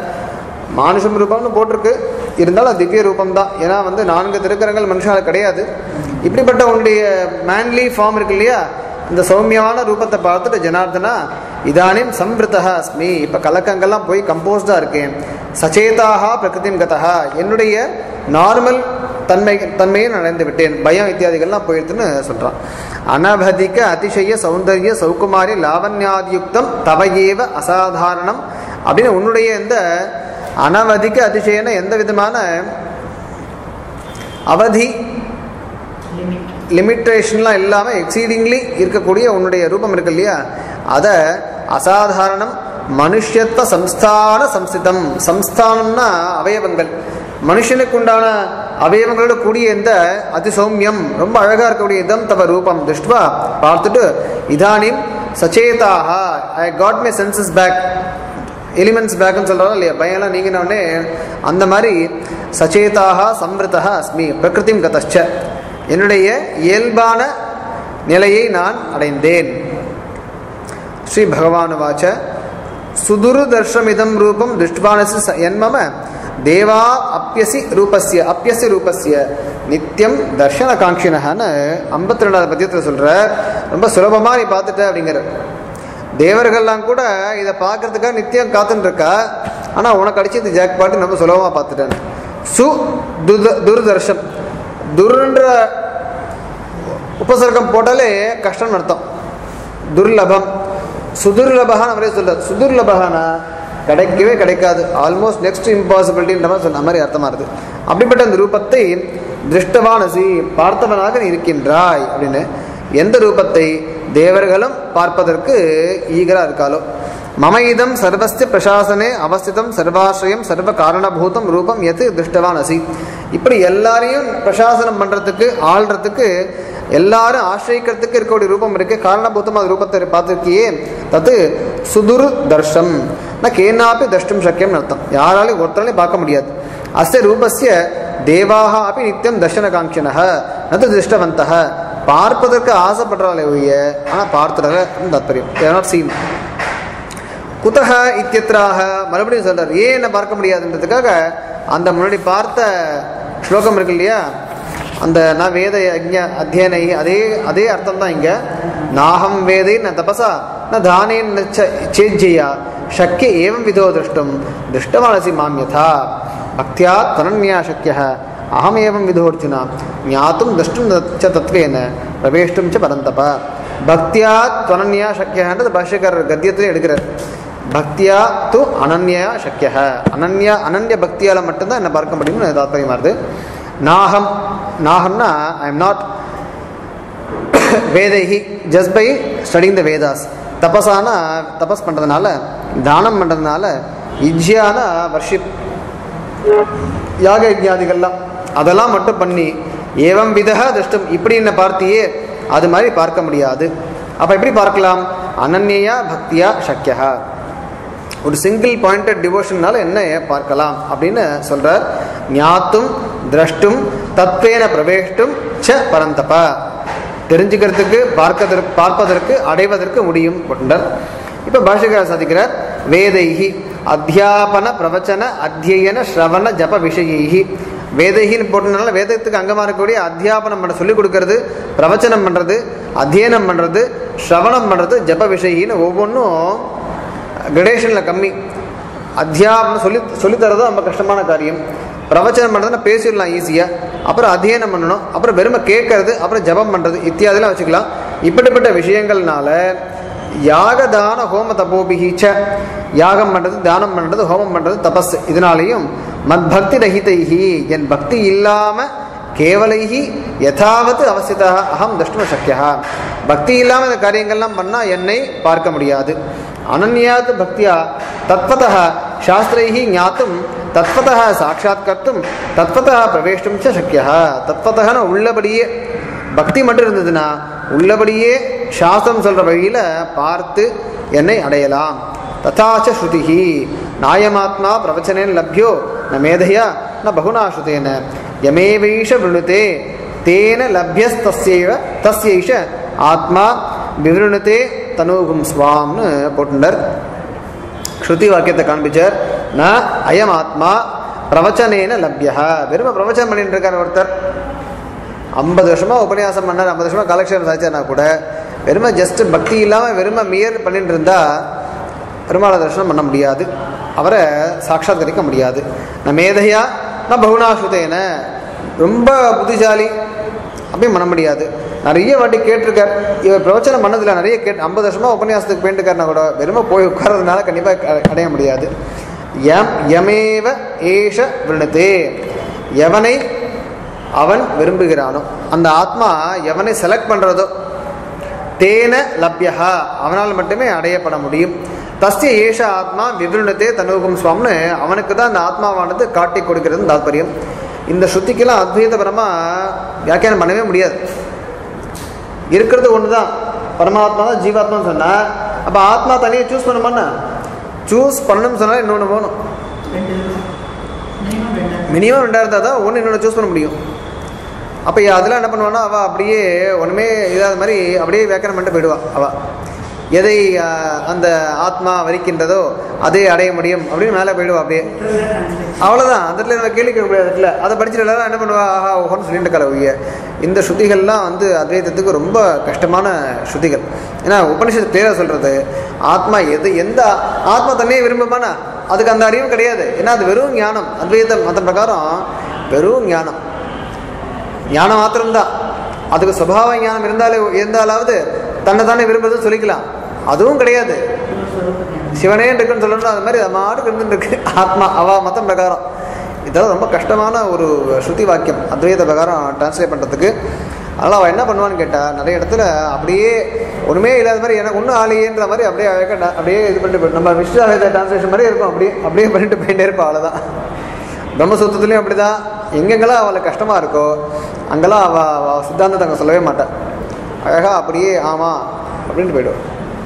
மானுஷம் ரூபம்னு போட்டிருக்கு இருந்தாலும் அது திவ்ய ரூபம் தான் ஏன்னா வந்து நான்கு திருக்கரங்கள் மனுஷால கிடையாது இப்படிப்பட்ட உன்னுடைய மேன்லி ஃபார்ம் இருக்கு இல்லையா இந்த சௌமியமான ரூபத்தை பார்த்துட்டு ஜனார்தனா இதானிம் சம்வத்தா அஸ்மி இப்போ கலக்கங்கள்லாம் போய் கம்போஸ்டாக இருக்கேன் சச்சேதாக பிரகிருதிம் கதா என்னுடைய நார்மல் தன்மை தன்மையை நான் அடைந்து விட்டேன் பயம் இத்தியாதிகள்லாம் போயிடுதுன்னு சொல்கிறான் அனபதிக்க அதிசய சௌந்தரிய சௌகுமாரி லாவண்யாதியுக்தம் தவையேவ அசாதாரணம் அப்படின்னு உன்னுடைய இந்த அனவதிக்க அதிசயன எந்த விதமான அவதி லிமிட் லிமிட்டேஷன்லாம் இல்லாமல் எக்ஸீடிங்லி இருக்கக்கூடிய உன்னுடைய ரூபம் இருக்கு இல்லையா அதை அசாதாரணம் மனுஷத்துவ சம்ஸ்தான சம்ஸ்திதம் சம்ஸ்தானம்னா அவயவங்கள் மனுஷனுக்கு உண்டான அவயவங்களோட கூடிய இந்த அதிசௌமியம் ரொம்ப அழகாக இருக்கக்கூடிய இதம் தவ ரூபம் திருஷ்டுவா பார்த்துட்டு இதானிம் சச்சேதாக I got my senses back elements பேக்னு சொல்கிறோம் இல்லையா பயம்லாம் நீங்கினோடனே அந்த மாதிரி சச்சேதாக சம்ருதா அஸ்மி பிரகிருதிம் கதச்ச என்னுடைய இயல்பான நிலையை நான் அடைந்தேன் ஸ்ரீ பகவானுவாச்ச சுதுருதர்ஷமிதம் ரூபம் திருஷ்டுவானசி ச- என்மம தேவா அப்பியசி ரூபஸ்ய அப்பியசி ரூபஸ்ய நித்தியம் தர்ஷன காங்கினஹன்னு ஐம்பத்தி ரெண்டாவது பத்தியத்தில் சொல்ற ரொம்ப சுலபமாக நீ பார்த்துட்ட அப்படிங்கிற தேவர்கள்லாம் கூட இதை பார்க்கறதுக்காக நித்தியம் காத்துன்னு இருக்கா ஆனால் உனக்கு அடிச்சது ஜாக் பாட்டு ரொம்ப சுலபமாக பார்த்துட்டேன் சு துத துர்தர்ஷம் துர்ன்ற உபசர்க்கம் போட்டாலே கஷ்டம்னு அர்த்தம் துர்லபம் சுதுர்லபகான்னு அவரே சொல்ல சுதுர்லபகானா கிடைக்கவே கிடைக்காது ஆல்மோஸ்ட் நெக்ஸ்ட் இம்பாசிபிலிட்டின்ற மாதிரி சொன்ன மாதிரி அர்த்தமா இருக்கு அப்படிப்பட்ட அந்த ரூபத்தை திருஷ்டவானசி பார்த்தவனாக நீ இருக்கின்றாய் அப்படின்னு எந்த ரூபத்தை தேவர்களும் பார்ப்பதற்கு ஈகரா இருக்காளோ மம இதம் சர்வஸ்ய பிரசாசனே அவஸ்திதம் சர்வாசிரயம் சர்வ காரணபூதம் ரூபம் எது திருஷ்டவான் அசி இப்படி எல்லாரையும் பிரசாசனம் பண்றதுக்கு ஆள்றதுக்கு எல்லாரும் ஆசிரியக்கிறதுக்கு இருக்கக்கூடிய ரூபம் இருக்கு காரணபூதம் அது ரூபத்தை பார்த்துருக்கியே தத்து சுதுர் தர்ஷம் நான் கேனாப்பி தஷ்டும் சக்கியம் அர்த்தம் யாராலையும் ஒருத்தராலையும் பார்க்க முடியாது அஸ்ய ரூபஸ்ய தேவாக அப்படி நித்தியம் தர்ஷனகாங்கினக நது திருஷ்டவந்தக பார்ப்பதற்கு ஆசைப்படுறாளே ஒழிய ஆனால் பார்த்துறாங்க தாத்பரியம் தேர் நாட் சீன் குதக இத்தியத்ராக மறுபடியும் சொல்றார் ஏன் என்ன பார்க்க முடியாதுன்றதுக்காக அந்த முன்னாடி பார்த்த ஸ்லோகம் இருக்கு இல்லையா அந்த நான் வேத யஜ்ஞ அத்தியனை அதே அதே அர்த்தம் தான் இங்க நாகம் வேதை ந தபசா ந தானேன் ந ச- சேஜ்ஜயா சக்கிய ஏவம் விதோ திருஷ்டும் திருஷ்டவானசி மாம் யதா பக்தியா தனன்யா சக்கிய அகமேவம் விதோர்ஜுனா ஞாத்தும் திரஷ்டும் ச தத்வேன பிரவேஷ்டும் ச பரந்தப பக்தியா துவனன்யா சக்கியன்றது பாஷ்யக்காரர் கத்தியத்திலே எடுக்கிறார் பக்தியா து அனன்யா சக்கிய அனன்யா அனன்ய பக்தியால் மட்டும்தான் என்ன பார்க்க முடியும்னு தாத்பரியமா இருது நாகம் நாகம்னா ஐ எம் நாட் வேதைஹி just by studying the Vedas தபஸானா தபஸ் பண்ணுறதுனால தானம் பண்ணுறதுனால இஜ்யானா வர்ஷிப் யாக யஜ்ஞாதிகள்லாம் அதெல்லாம் மட்டும் பண்ணி ஏவம் விதக திருஷ்டம் இப்படி என்ன பார்த்தியே அது மாதிரி பார்க்க முடியாது அப்போ எப்படி பார்க்கலாம் அனன்யா பக்தியா சக்கியா ஒரு சிங்கிள் பாயிண்டட் டிவோஷன்னால என்ன பார்க்கலாம் அப்படின்னு சொல்றார் ஞாத்தும் திரஷ்டும் தத்வேன பிரவேஷ்டும் ச பரந்தப தெரிஞ்சுக்கிறதுக்கு பார்க்கதற்கு பார்ப்பதற்கு அடைவதற்கு முடியும் கொண்டார் இப்போ பாஷகார் சாதிக்கிறார் வேதைஹி அத்தியாபன பிரவச்சன அத்தியன ஸ்ரவண ஜப விஷயைஹி வேதைகின்னு போட்டனால வேதத்துக்கு அங்கமாக இருக்கக்கூடிய அத்தியாபனம் பண்ண சொல்லிக் கொடுக்கறது பிரவச்சனம் பண்ணுறது அத்தியனம் பண்ணுறது ஸ்ரவணம் பண்ணுறது ஜப விஷயின்னு ஒவ்வொன்றும் கிரடேஷனில் கம்மி அத்தியாபனம் சொல்லி சொல்லித்தரதும் ரொம்ப கஷ்டமான காரியம் பிரவச்சனம் பண்ணுறதுன்னா பேசிடலாம் ஈஸியாக அப்புறம் அத்தியனம் பண்ணணும் அப்புறம் வெறுமை கேட்கறது அப்புறம் ஜபம் பண்ணுறது இத்தியாதிலாம் வச்சுக்கலாம் இப்படிப்பட்ட விஷயங்கள்னால யாக தான ஹோம தபோபிஹீச்ச யாகம் பண்ணுறது தானம் பண்ணுறது ஹோமம் பண்ணுறது தபஸ் இதனாலையும் மத் பக்தி ரஹிதைஹி என் பக்தி இல்லாமல் கேவலைஹி யதாவது அவசியதா அகம் தஷ்டும சக்கியா பக்தி இல்லாமல் இந்த காரியங்கள்லாம் பண்ணால் என்னை பார்க்க முடியாது அனன்யாத் பக்தியா தத்வதः சாஸ்திரைஹி ஞாத்தும் தத்வதः சாட்சாத்கர்த்தும் தத்வதः பிரவேஷ்டும் ச சக்கியா தத்வதகன உள்ளபடியே பக்தி மட்டும் இருந்ததுன்னா உள்ளபடியே சாஸ்திரம் சொல்ற வழியில பார்த்து என்னை அடையலாம் ததாச்ச ஸ்ருதிஹி நாயமாத்மா பிரவச்சனேன் லப்யோ ந மேதையா ந பகுனா ஸ்ருதேன யமேவைஷ விருணுதே தேன லப்யஸ்தஸ்யைவ தஸ்யைஷ ஆத்மா விவருணுதே தனூகும் ஸ்வாம்னு போட்டுண்டார் ஸ்ருதி வாக்கியத்தை காண்பிச்சார் ந அயம் ஆத்மா பிரவச்சனேன லப்யா வெறும பிரவச்சனம் பண்ணிட்டு இருக்கார் ஒருத்தர் ஐம்பது வருஷமா உபன்யாசம் பண்ணார் ஐம்பது வருஷமா காலக்ஷேபம் சாதிச்சார்னா கூட வெறும ஜஸ்ட் பக்தி இல்லாமல் வெறும மியர் பண்ணிட்டு இருந்தா பெருமாள தரிசனம் பண்ண முடியாது அவரை சாட்சாத்கரிக்க முடியாது ந மேதையா ந பகுனாசுதேன ரொம்ப புத்திசாலி அப்படியும் பண்ண முடியாது நிறைய வாட்டி கேட்டிருக்கார் இவர் பிரவச்சனம் பண்ணதில்ல நிறைய கேட் ஐம்பது வருஷமாக உபன்யாசத்துக்கு போயிட்டுருக்காருனா கூட வெறுமை போய் உட்கார்றதுனால கண்டிப்பாக அடைய முடியாது யம் யமேவ ஏஷ விருணத்தே எவனை அவன் விரும்புகிறானோ அந்த ஆத்மா எவனை செலக்ட் பண்ணுறதோ தேன லப்யஹா அவனால் மட்டுமே அடையப்பட முடியும் தஸ்ய ஏஷ ஆத்மா விவருணத்தே தனுகும் சுவாம்னு அவனுக்கு தான் அந்த ஆத்மாவானது காட்டி கொடுக்கிறது தாத்பரியம் இந்த ஸ்ருதிக்கெல்லாம் அத்வைதபரமாக வியாக்கியானம் பண்ணவே முடியாது இருக்கிறது ஒன்று தான் பரமாத்மா தான் ஜீவாத்மான்னு சொன்னால் அப்போ ஆத்மா தனியாக சூஸ் பண்ணுமாண்ணா சூஸ் பண்ணணும்னு சொன்னால் இன்னொன்று போகணும் ரெண்டு இருக்கும் மினிமம் ரெண்டு மினிமம் ரெண்டாக இருந்தால் தான் ஒன்று இன்னொன்று சூஸ் பண்ண முடியும் அப்போ அதெல்லாம் என்ன பண்ணுவான்னா அவள் அப்படியே ஒன்றுமே இல்லாத மாதிரி அப்படியே வியாக்கியானம் பண்ணிட்டு போயிடுவா அவள் எதை ஆஹ், அந்த ஆத்மா வரிக்கின்றதோ அதை அடைய முடியும் அப்படின்னு மேலே போயிடுவா அப்படியே அவ்வளோதான் அந்த இடத்துல நம்ம கேள்வி கேட்க முடியாது இடத்துல அதை படிச்சுட்டு எல்லாரும் என்ன பண்ணுவா ஆஹா ஓஹோன்னு சொல்லிட்டு கலவைய இந்த ஸ்ருதிகள்லாம் வந்து அத்வைதத்துக்கு ரொம்ப கஷ்டமான ஸ்ருதிகள் ஏன்னா உபனிஷத்து பேரை சொல்கிறது ஆத்மா எது எந்த ஆத்மா தன்னையே விரும்புமானா அதுக்கு அந்த அறிவும் கிடையாது ஏன்னா அது வெறும் ஞானம் அத்வைத மத பிரகாரம் வெறும் ஞானம் ஞானம் மாத்திரம்தான் அதுக்கு சுபாவ ஞானம் இருந்தாலே இருந்தாலாவது தன்னை தானே விரும்புறதுன்னு சொல்லிக்கலாம் அதுவும் கிடையாது சிவனே இருக்குன்னு சொல்லணும் அது மாதிரி அது மாட்டுக்கு இருந்துட்டு இருக்கு ஆத்மா அவா மதம் பிரகாரம் இதெல்லாம் ரொம்ப கஷ்டமான ஒரு ஸ்ருதி வாக்கியம் அத்வைத பிரகாரம் டிரான்ஸ்லேட் பண்ணுறதுக்கு அதனால் அவள் என்ன பண்ணுவான்னு கேட்டால் நிறைய இடத்துல அப்படியே ஒன்றுமே இல்லாத மாதிரி எனக்கு ஒன்றும் ஆலையேன்ற மாதிரி அப்படியே அழகா ட- அப்படியே இது பண்ணிட்டு போய் நம்ம விஸ்வாவேத டிரான்ஸ்லேஷன் மாதிரி இருக்கும் அப்படியே அப்படியே பண்ணிட்டு போயிட்டே இருப்பா அவ்வளோதான் பிரம்மசூத்திரத்துலேயும் அப்படி தான் எங்கெங்கெல்லாம் அவளுக்கு கஷ்டமாக இருக்கோ அங்கெல்லாம் அவள் அவள் சித்தாந்தத்தை அங்கே சொல்லவே மாட்டாள் அழகாக அப்படியே ஆமாம் அப்படின்ட்டு போயிடுவாள்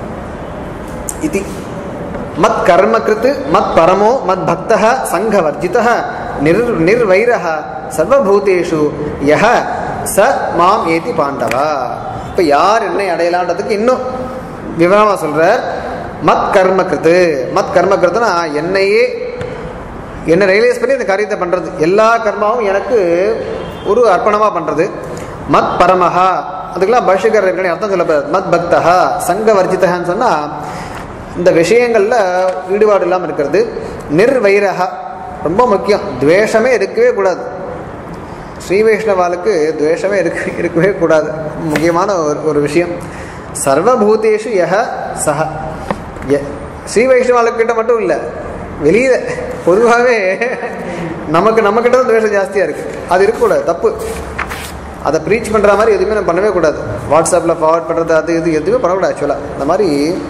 इति मत् कर्मकृत् मत् परमो मद्भक्तः सङ्घवर्जितः निर् निर्वैरः सर्वभूतेषु यः ச மாம் ஏதி பாண்டவா இப்போ யார் என்னை அடையலான்றதுக்கு இன்னும் விவரமாக சொல்கிறார் மத் கர்மகிருத்து மத் கர்மகிருத்துனா என்னையே என்னை ரியலைஸ் பண்ணி இந்த காரியத்தை பண்ணுறது எல்லா கர்மாவும் எனக்கு ஒரு அர்ப்பணமாக பண்ணுறது மத் பரமஹா அதுக்கெல்லாம் பாஷ்யக்காரர் ஏற்கனவே அர்த்தம் சொல்லப்படுறது மத் பக்தஹா சங்க வர்ஜிதஹான்னு சொன்னால் இந்த விஷயங்களில் ஈடுபாடு இல்லாமல் இருக்கிறது நிர்வைரஹா ரொம்ப முக்கியம் துவேஷமே இருக்கவே கூடாது ஸ்ரீ வைஷ்ணவாளுக்கு துவேஷமே இருக்கு இருக்கவே கூடாது முக்கியமான ஒரு ஒரு விஷயம் சர்வபூதேஷு யஹ சஹ ய- ஸ்ரீ வைஷ்ணவாளுக்கிட்ட மட்டும் இல்லை வெளியில் பொதுவாகவே நமக்கு நம்மக்கிட்ட தான் துவேஷம் ஜாஸ்தியாக இருக்குது அது இருக்கக்கூடாது தப்பு அதை ப்ரீச் பண்ணுற மாதிரி எதுவுமே நம்ம பண்ணவே கூடாது வாட்ஸ்அப்பில் ஃபார்வர்ட் பண்ணுறது அது இது எதுவுமே பண்ணக்கூடாது ஆக்சுவலாக இந்த மாதிரி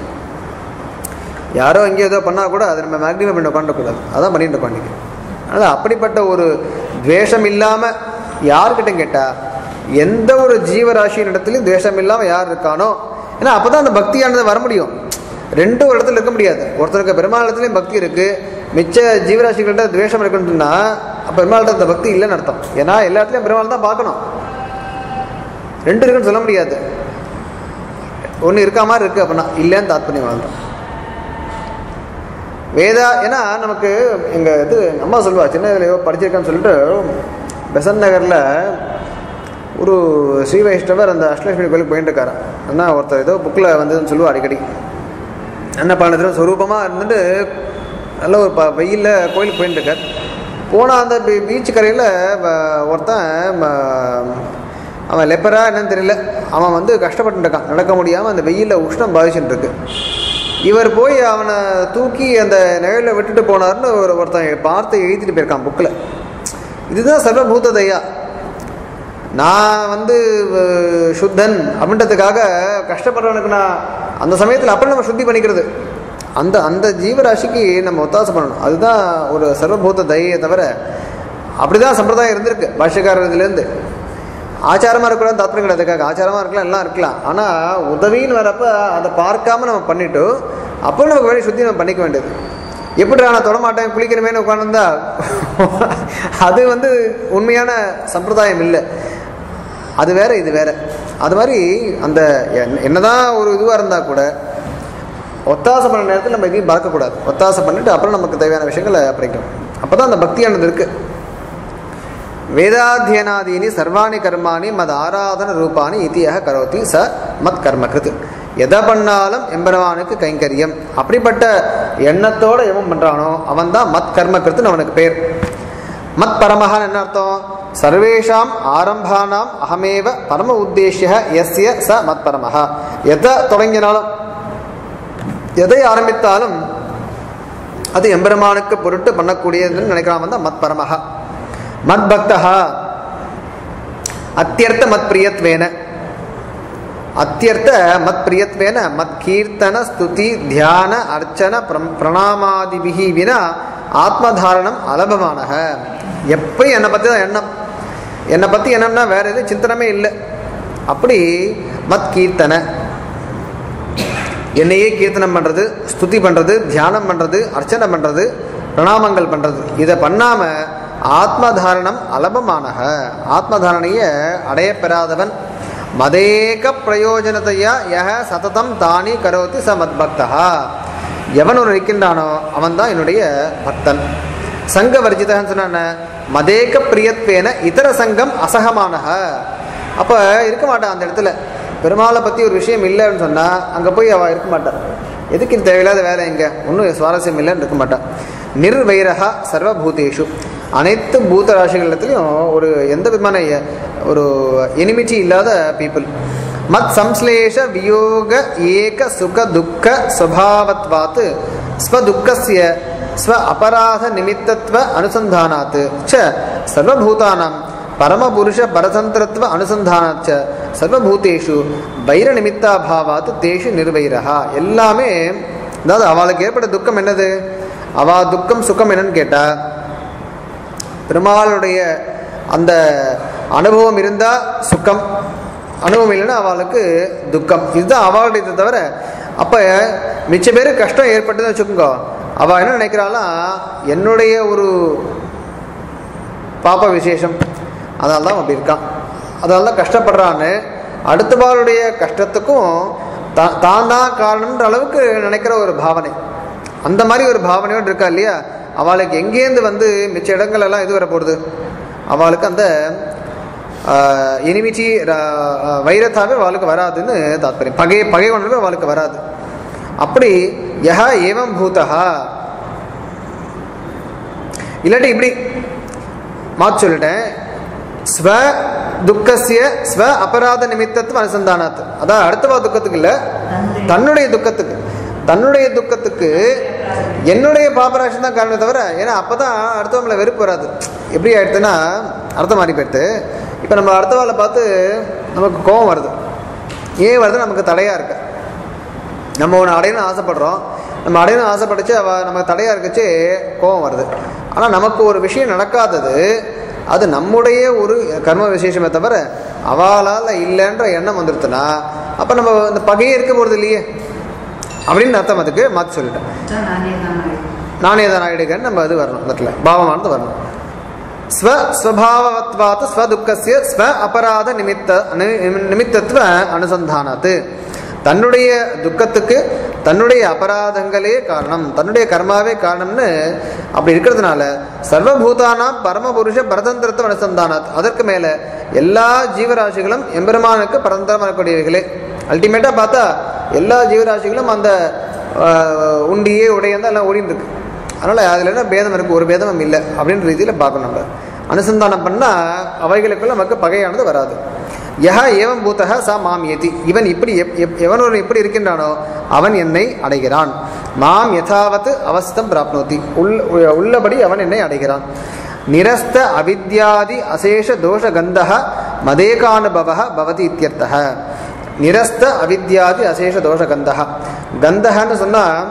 யாரோ எங்கேயோ ஏதோ பண்ணால் கூட அதை நம்ம மேக்னிமம் பண்ண உட்காந்துக்கூடாது அதான் பண்ணிட்டு உட்காந்துக்கு அதனால் அப்படிப்பட்ட ஒரு துவேஷம் இல்லாமல் யார்கிட்ட கேட்டால் எந்த ஒரு ஜீவராசியின் இடத்துலையும் துவேஷம் இல்லாமல் யார் இருக்கானோ ஏன்னா அப்போ தான் அந்த பக்தியானது வர முடியும் ரெண்டும் ஒரு இடத்துல இருக்க முடியாது ஒருத்தருக்கு பெருமாள் இடத்துலையும் பக்தி இருக்குது மிச்ச ஜீவராசிகள்கிட்ட துவேஷம் இருக்குன்னு அப்போ பெருமாள்கிட்ட அந்த பக்தி இல்லைன்னு அர்த்தம் ஏன்னா எல்லா இடத்துலையும் பெருமாள் தான் பார்க்கணும் ரெண்டு இருக்குன்னு சொல்ல முடியாது ஒன்று இருக்கா மாதிரி இருக்குது அப்படின்னா இல்லைன்னு தாத்பரியம் வாழ்ந்தோம் வேதா ஏன்னா நமக்கு எங்கள் இது எங்க அம்மா சொல்லுவா சின்ன இதுலையோ படிச்சிருக்கேன்னு சொல்லிட்டு பெசன் நகரில் ஒரு ஸ்ரீ வைஷ்ணவர் அந்த அஷ்டலட்சுமி கோயிலுக்கு போயிட்டு இருக்காராம் அண்ணா ஒருத்தர் ஏதோ புக்கில் வந்ததுன்னு சொல்லுவா அடிக்கடி என்ன பண்ணது சொரூபமாக இருந்துட்டு நல்ல ஒரு ப வெயிலில் கோயிலுக்கு போயிட்டு இருக்கார் போனால் அந்த பீ பீச் கரையில் ஒருத்தன் ம- அவன் லெப்பரா என்னன்னு தெரியல அவன் வந்து கஷ்டப்பட்டு இருக்கான் நடக்க முடியாமல் அந்த வெயிலில் உஷ்ணம் பாதிச்சுட்டு இருக்கு இவர் போய் அவனை தூக்கி அந்த நிழலில் விட்டுட்டு போனார்னு ஒரு ஒருத்தன் பார்த்து எழுதிட்டு போயிருக்கான் புக்கில் இதுதான் சர்வபூத தயா நான் வந்து அஹ், சுத்தன் அப்படின்றதுக்காக கஷ்டப்படுறவனுக்கு நான் அந்த சமயத்தில் அப்புறம் நம்ம சுத்தி பண்ணிக்கிறது அந்த அந்த ஜீவராசிக்கு நம்ம ஒத்தாசை பண்ணணும் அதுதான் ஒரு சர்வபூத தயையை தவிர அப்படிதான் சம்பிரதாயம் இருந்திருக்கு பாஷ்யக்காரர் இதுலேருந்து ஆச்சாரமாக இருக்கலாம் தாத்பரியம் கிடையாது அதுக்காக ஆச்சாரமாக இருக்கலாம் எல்லாம் இருக்கலாம் ஆனால் உதவின்னு வரப்ப அதை பார்க்காம நம்ம பண்ணிட்டு அப்போ நமக்கு வேலை சுற்றி நம்ம பண்ணிக்க வேண்டியது எப்படி நான் தொட மாட்டேன் குளிக்கணுமேனு உட்காந்துருந்தா அது வந்து உண்மையான சம்பிரதாயம் இல்லை அது வேற இது வேற அது மாதிரி அந்த என்ன- என்னதான் ஒரு இதுவாக இருந்தால் கூட ஒத்தாசை பண்ண நேரத்தில் நம்ம எதையும் பார்க்கக்கூடாது ஒத்தாசை பண்ணிட்டு அப்புறம் நமக்கு தேவையான விஷயங்களை படிக்கணும் அப்போ தான் அந்த பக்தியானது இருக்குது வேதாத்தியனாதீனி சர்வாணி கர்மாணி மத் ஆராதன ரூபாணி இத்தியாக கரோதி ச மத் கர்மகிருத் எதை பண்ணாலும் எம்பெருமானுக்கு கைங்கரியம் அப்படிப்பட்ட எண்ணத்தோட எவன் பண்ணுறானோ அவன் தான் மத் கர்மகிருத்துன்னு அவனுக்கு பேர் மத் பரமஹான்னு என்ன அர்த்தம் சர்வேஷாம் ஆரம்பானாம் அகமேவ பரம உத்தேசிய எஸ்ய ச மத் பரமஹ எதை தொடங்கினாலும் எதை ஆரம்பித்தாலும் அது எம்பெருமானுக்கு பொருட்டு பண்ணக்கூடியதுன்னு நினைக்கிறான் தான் மத் பரமஹ மத் பக்தஹா அத்தியர்த்த மத் பிரியத்வேன அத்தியர்த்த மத் பிரியத்வேன மத் கீர்த்தன ஸ்துதி தியான அர்ச்சன பிரம்- பிரணாமாதிபிகி வினா ஆத்மதாரணம் அலபமானக எப்போ என்னை பற்றி தான் எண்ணம் என்னை பற்றி எண்ணம்னா வேற எதுவும் சிந்தனமே இல்லை அப்படி மத் கீர்த்தன என்னையே கீர்த்தனம் பண்ணுறது ஸ்துதி பண்ணுறது தியானம் பண்ணுறது அர்ச்சனை பண்ணுறது பிரணாமங்கள் பண்ணுறது இதை பண்ணாமல் ஆத்மதாரணம் அலபமானக ஆத்மதாரணையை அடையப்பெறாதவன் மதேக பிரயோஜனத்தையா யக சததம் தானி கரோதி ச மத்பக்தா எவன் ஒரு இருக்கின்றானோ அவன் தான் என்னுடைய பக்தன் சங்க வர்ஜிதன்னு சொன்ன மதேக பிரியத்வேன இதர சங்கம் அசகமானக அப்போ இருக்க மாட்டான் அந்த இடத்துல பெருமாளை பற்றி ஒரு விஷயம் இல்லைன்னு சொன்னால் அங்கே போய் அவள் இருக்க மாட்டான் எதுக்கு இந்த தேவையில்லாத வேலை எங்கே ஒன்றும் சுவாரஸ்யம் இல்லைன்னு இருக்க மாட்டான் நிர்வைரகா சர்வபூதேஷு அனைத்து பூத ராசிகளிடத்துலையும் ஒரு எந்த விதமான எ- ஒரு எனிமிட்டி இல்லாத பீப்புள் மத் சம்ஸ்லேஷ வியோக ஏக சுக துக்க சுபாவத்வாத் ஸ்வதுக்கஸ்ய ஸ்வ அபராத நிமித்தத்வ அனுசந்தானாத் ச சர்வபூதானாம் பரமபுருஷ பரதந்திரத்துவ அனுசந்தானாச்ச சர்வபூதேஷு வைர நிமித்தாபாவாத் தேஷு நிர்வைரஹா எல்லாமே அதாவது அவளுக்கு ஏற்பட்ட துக்கம் என்னது அவா துக்கம் சுகம் என்னன்னு கேட்டா பெருமாளுடைய அந்த அனுபவம் இருந்தால் சுக்கம் அனுபவம் இல்லைன்னா அவளுக்கு துக்கம் இதுதான் அவளுடையது தவிர அப்போ மிச்ச பேர் கஷ்டம் ஏற்பட்டுன்னு வச்சுக்கோங்க அவள் என்ன நினைக்கிறாளாம் என்னுடைய ஒரு பாப்ப விசேஷம் அதனால தான் அப்படி இருக்கான் அதனால தான் கஷ்டப்படுறான்னு அடுத்தவாளுடைய கஷ்டத்துக்கும் தா- தான் தான் காரணம்ன்ற அளவுக்கு நினைக்கிற ஒரு பாவனை அந்த மாதிரி ஒரு பாவனையோடு இருக்கா இல்லையா அவளுக்கு எங்கேருந்து வந்து மிச்ச இடங்கள் எல்லாம் இது வர போடுது அவளுக்கு அந்த இனிமிச்சி வைரத்தாவே அவளுக்கு வராதுன்னு தாத்பரியம் பகை பகை கொண்டவே அவளுக்கு வராது அப்படி யஹ ஏவம் பூதஹா இல்லாட்டி இப்படி மாற்றி சொல்லிட்டேன் ஸ்வ துக்கசிய ஸ்வ அபராத நிமித்தத்துவ அனுசந்தானாத் அதான் அடுத்தவா துக்கத்துக்கு இல்லை தன்னுடைய துக்கத்துக்கு தன்னுடைய துக்கத்துக்கு என்னுடைய பாபராசம் தான் காரணம் தவிர ஏன்னா அப்போ தான் அடுத்தவங்களை வெறுப்பு வராது எப்படி ஆயிடுதுன்னா அர்த்தம் மாறி போயிடுது இப்போ நம்ம அடுத்தவாளை பார்த்து நமக்கு கோபம் வருது ஏன் வருது நமக்கு தடையாக இருக்கு நம்ம ஒன்று அடையணும்னு ஆசைப்படுறோம் நம்ம அடையணும் ஆசைப்பட்டுச்சு அவ நமக்கு தடையாக இருக்கச்சு கோபம் வருது ஆனால் நமக்கு ஒரு விஷயம் நடக்காதது அது நம்முடைய ஒரு கர்ம விசேஷமே தவிர அவளால் இல்லைன்ற எண்ணம் வந்துருச்சுன்னா அப்போ நம்ம இந்த பகையே இருக்க போகிறது இல்லையே அப்படின்னு அர்த்தம் அதுக்கு மாற்றி சொல்லிட்டேன் நானே தான் நானே தான் ஆயிடுகன்னு நம்ம அது வரணும் இந்த இடத்துல பாவமானது வரணும் ஸ்வ ஸ்வபாவத்வாத் ஸ்வதுக்கசிய ஸ்வ அபராத நிமித்த நி- நிமித்தத்துவ அனுசந்தானத்து தன்னுடைய துக்கத்துக்கு தன்னுடைய அபராதங்களே காரணம் தன்னுடைய கர்மாவே காரணம்னு அப்படி இருக்கிறதுனால சர்வபூதானாம் பரமபுருஷ பரதந்திரத்துவ அனுசந்தானாத் அதற்கு மேலே எல்லா ஜீவராசிகளும் எம்பெருமானுக்கு பரதந்திரம் வரக்கூடியவைகளே அல்டிமேட்டாக பார்த்தா எல்லா ஜீவராசிகளும் அந்த ஆஹ், உண்டியே உடையந்தான் எல்லாம் ஓடின்னு இருக்கு அதனால் அதில் என்ன பேதம் இருக்குது ஒரு பேதமும் இல்லை அப்படின்ற ரீதியில் பார்க்கணும் நம்ம அனுசந்தானம் பண்ணால் அவைகளுக்குள்ள நமக்கு பகையானது வராது யஹ ஏவம் பூத்தக சா மாம் ஏதி இவன் இப்படி எப்- எப்- எவன் ஒரு இப்படி இருக்கின்றானோ அவன் என்னை அடைகிறான் மாம் யதாவத் அவஸ்தம் பிராப்னோதி உள் உ- உள்ளபடி அவன் என்னை அடைகிறான் நிரஸ்த அவித்யாதி அசேஷ தோஷ கந்தக மதேகானுபவ பவதி இத்தியர்த்தக நிரஸ்த அவித்யாதி அசேஷ தோஷ கந்தக கந்தகன்னு சொன்னால்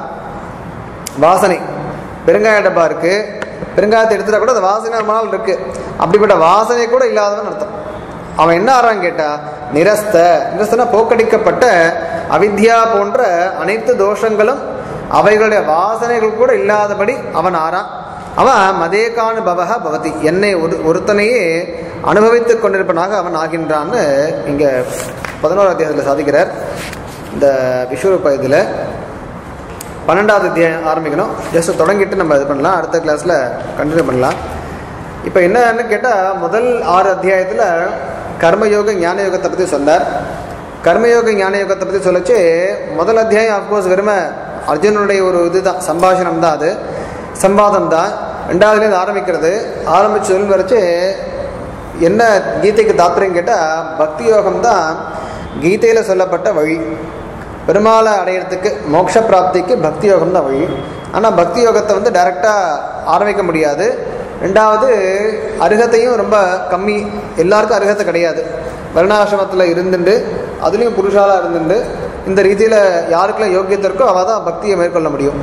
வாசனை பெருங்காய டப்பா இருக்கு பெருங்காயத்தை எடுத்துட்டா கூட அந்த வாசனை ரொம்ப நாள் இருக்கு அப்படிப்பட்ட வாசனை கூட இல்லாதவன் அர்த்தம் அவன் என்ன ஆறான் கேட்டா நிரஸ்த நிரஸ்தனா போக்கடிக்கப்பட்ட அவித்யா போன்ற அனைத்து தோஷங்களும் அவைகளுடைய வாசனைகள் கூட இல்லாதபடி அவன் ஆறான் அவன் மதேகானு பவக பவதி என்னை ஒரு ஒருத்தனையே அனுபவித்துக் கொண்டிருப்பனாக அவன் ஆகின்றான்னு இங்க பதினோரு அத்தியாயத்தில் சாதிக்கிறார் இந்த விஸ்வரூப இதில் பன்னெண்டாவது அத்தியாயம் ஆரம்பிக்கணும் ஜஸ்ட் தொடங்கிட்டு நம்ம இது பண்ணலாம் அடுத்த கிளாஸில் கண்டினியூ பண்ணலாம் இப்போ என்னன்னு கேட்டால் முதல் ஆறு அத்தியாயத்தில் கர்மயோக ஞான யோகத்தை பற்றி சொன்னார் கர்மயோக ஞான யோகத்தை பற்றி சொல்லச்சு முதல் அத்தியாயம் அஃப்கோர்ஸ் வெறுமை அர்ஜுனனுடைய ஒரு இதுதான் சம்பாஷணம் தான் அது சம்பாதம் தான் ரெண்டாவதுலேருந்து ஆரம்பிக்கிறது ஆரம்பிச்சு சொல்லி வரைச்சு என்ன கீதைக்கு தாத்பரியம் கேட்டால் பக்தி யோகம் தான் கீதையில் சொல்லப்பட்ட வழி பெருமாளை அடையிறதுக்கு மோட்ச பிராப்திக்கு பக்தி யோகம் தான் வழி ஆனால் பக்தி யோகத்தை வந்து டைரெக்டாக ஆரம்பிக்க முடியாது ரெண்டாவது அருகத்தையும் ரொம்ப கம்மி எல்லாருக்கும் அருகத்தை கிடையாது வருணாசிரமத்தில் இருந்துட்டு அதுலேயும் புருஷாலாக இருந்துட்டு இந்த ரீதியில் யாருக்கெல்லாம் யோக்கியத்தை இருக்கோ அவள் தான் பக்தியை மேற்கொள்ள முடியும்